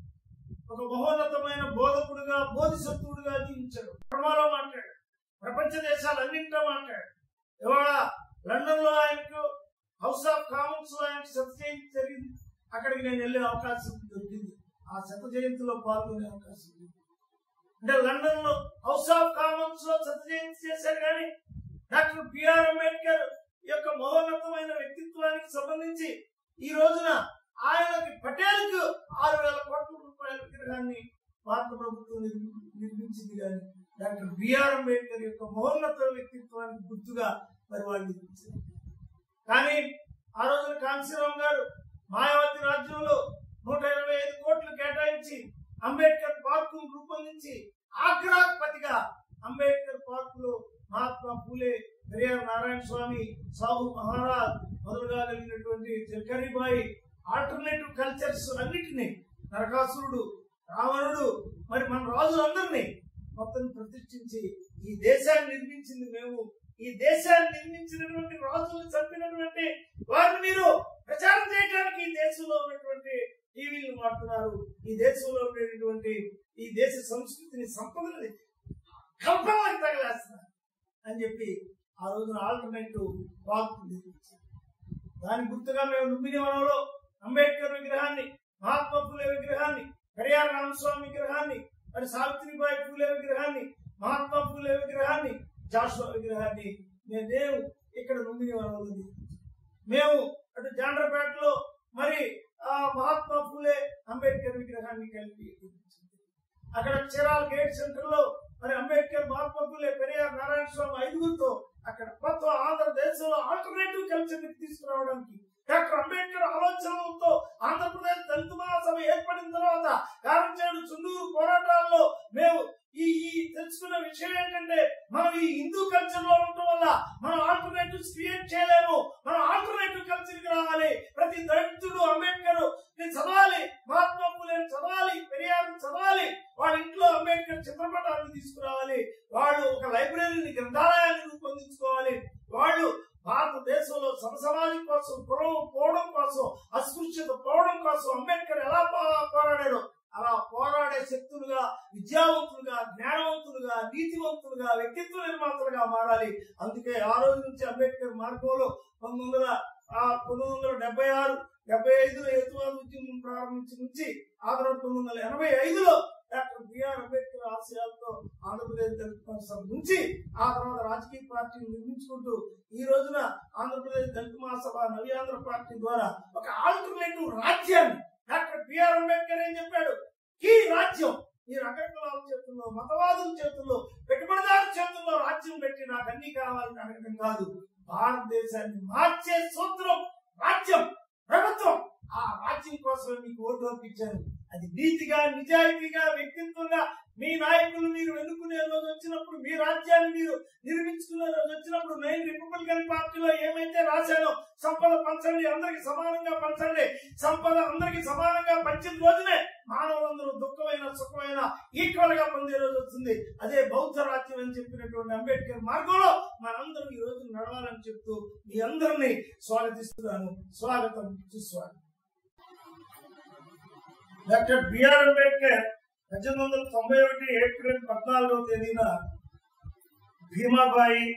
ఒక మహోన్నతమైన బోధకుడుగా బోధిసత్వుడుగా జీవించాడు పడమలో మాట్లాడాడు ప్రపంచ దేశాలన్నింటిలో మాట్లాడాడు ఇవాళ లండన్ లో ఆయనకు హౌస్ ఆఫ్ కామన్స్ లో ఆయనకు శత జయంతి జరిగింది అక్కడికి నేను వెళ్ళే అవకాశం దొరికింది ఆ శత జయంతిలో పాల్గొనే అవకాశం దొరికింది అంటే లండన్ లో హౌస్ ఆఫ్ కామన్స్ లో శత జయంతి చేశారు కానీ డాక్టర్ బిఆర్ అంబేద్కర్ యొక్క మహోన్నతమైన వ్యక్తిత్వానికి సంబంధించి ఈ రోజున ఆయనకి పటేల్కు ఆరు వేల కోట్ల రూపాయల విగ్రహాన్ని భారత ప్రభుత్వం నిర్మి- నిర్మించింది కానీ డాక్టర్ బిఆర్ అంబేద్కర్ యొక్క మహోన్నత వ్యక్తిత్వానికి గుర్తుగా మరి వాళ్ళు నిర్మించారు కానీ ఆ రోజున కాంశీరామ్ గారు మాయావతి రాజ్యంలో నూట ఇరవై ఐదు కోట్లు కేటాయించి అంబేద్కర్ పార్కు రూపొందించి ఆగ్రాపతిగా అంబేద్కర్ పార్క్ లో మహాత్మా పూలే పెరియార్ నారాయణ స్వామి సాహు మహారాజ్ మొదలుగా కలిగినటువంటి జల్కరీబాయి ఆల్టర్నేటివ్ కల్చర్స్ అన్నిటినీ నరకాసురుడు రావణుడు మరి మన రాజులందరినీ మొత్తం ప్రతిష్ఠించి ఈ దేశాన్ని నిర్మించింది మేము ఈ దేశాన్ని నిర్మించినటువంటి రాజులు చంపినటువంటి వారిని మీరు ప్రచారం చేయడానికి ఈ దేశంలో ఉన్నటువంటి టీవీలు వాడుతున్నారు ఈ దేశంలో ఉండేటువంటి ఈ దేశ సంస్కృతిని సంపదని కల్పనలకు తగలేస్తున్నారు అని చెప్పి ఆ రోజున ఆల్టర్నేటివ్ వాక్ నిర్మించారు దాని గుర్తుగా మేము లుంబిని వనంలో అంబేద్కర్ విగ్రహాన్ని మహాత్మా పూలే విగ్రహాన్ని పెరియార్ రామస్వామి విగ్రహాన్ని మరి సావిత్రిబాయి పూలే విగ్రహాన్ని మహాత్మా పూలే విగ్రహాన్ని జాషువా విగ్రహాన్ని మేము నేను ఇక్కడ లుంబిని వనంలో నిర్మించాం. మేము అటు జాండ్రపేటలో మరి ఆ మహాత్మా పూలే అంబేద్కర్ విగ్రహాన్ని కలిపి నిర్మించాం. అక్కడ చీరాల గేట్ సెంటర్ లో మరి అంబేద్కర్ మహాత్మా పూలే పెరియార్ నారాయణ స్వామి ఐదుగురితో అక్కడ మొత్తం ఆంధ్రదేశంలో ఆల్టర్నేటివ్ కల్చర్ ని తీసుకురావడానికి డాక్టర్ అంబేద్కర్ ఆలోచనలతో ఆంధ్రప్రదేశ్ దళిత మహాసభ ఏర్పడిన తర్వాత కారంచేడు చుండూరు పోరాటాల్లో మేము ఈ ఈ తెలుసుకున్న విషయం ఏంటంటే మనం ఈ హిందూ కల్చర్ లో ఉండటం వల్ల మనం ఆల్టర్నేటివ్స్ క్రియేట్ చేయలేము మనం ఆల్టర్నేటివ్ కల్చర్ కి రావాలి ప్రతి దళితుడు అంబేద్కర్ ని చదవాలి మహాత్మా పూలే చదవాలి పెరియార్ చదవాలి వాళ్ళ ఇంట్లో అంబేద్కర్ చిత్రపటాన్ని తీసుకురావాలి వాళ్ళు ఒక లైబ్రరీని గ్రంథాలయాన్ని రూపొందించుకోవాలి వాళ్ళు భారతదేశంలో సమసమాజం కోసం పొడవు పోవడం కోసం అస్పృశ్యత పోవడం కోసం అంబేద్కర్ ఎలా పో- పోరాడారో అలా పోరాడే శక్తులుగా విద్యావంతులుగా జ్ఞానవంతులుగా నీతివంతులుగా వ్యక్తిత్వ నిర్మాతలుగా మారాలి అందుకే ఆ రోజు నుంచి అంబేద్కర్ మార్గంలో పంతొమ్మిది వందల ఆ పంతొమ్మిది వందల డెబ్బై ఆరు డెబ్బై ఐదులో హేతువాద ఉద్యమం ప్రారంభించి నుంచి ఆ తర్వాత పంతొమ్మిది వందల ఎనభై ఐదులో డాక్టర్ బిఆర్ అంబేద్కర్ ఆశయాలతో ఆంధ్రప్రదేశ్ దళిత మహాసభ నుంచి ఆ తర్వాత రాజకీయ పార్టీని నిర్మించుకుంటూ ఈ రోజున ఆంధ్రప్రదేశ్ దళిత మహాసభ నవ్యాంధ్ర పార్టీ ద్వారా ఒక ఆల్టర్నేటివ్ రాజ్యాన్ని డాక్టర్ బిఆర్ అంబేద్కర్ ఏం చెప్పాడు ఈ రాజ్యం ఈ రకరకాల చేతుల్లో మతవాదుల చేతుల్లో పెట్టుబడిదారు చేతుల్లో రాజ్యం పెట్టి నాకు అన్ని కావాలని అడగడం కాదు భారతదేశాన్ని మార్చే సూత్రం రాజ్యం ప్రభుత్వం ఆ రాజ్యం కోసం మీకు ఓటు పంపించాను అది నీతిగా నిజాయితీగా వ్యక్తిత్వంగా మీ నాయకులు మీరు ఎన్నుకునే రోజు వచ్చినప్పుడు మీ రాజ్యాన్ని మీరు నిర్మించుకునే రోజు వచ్చినప్పుడు నేను రిపబ్లికన్ పార్టీలో ఏమైతే రాశానో సంపద పంచండి అందరికి సమానంగా పంచండి సంపద అందరికి సమానంగా పంచిన రోజునే మానవులందరూ దుఃఖమైన సుఖమైన ఈక్వల్ గా పొందే రోజు వస్తుంది అదే బౌద్ధ రాజ్యం అని చెప్పినటువంటి అంబేద్కర్ మార్గంలో మనందరం ఈ రోజు నడవాలని చెప్తూ మీ అందరినీ స్వాగతిస్తున్నాను స్వాగతం సుస్వాగతం డాక్టర్ బిఆర్ అంబేద్కర్ పద్దెనిమిది వందల తొంభై ఒకటి ఏప్రిల్ పద్నాలుగవ తేదీన భీమాబాయి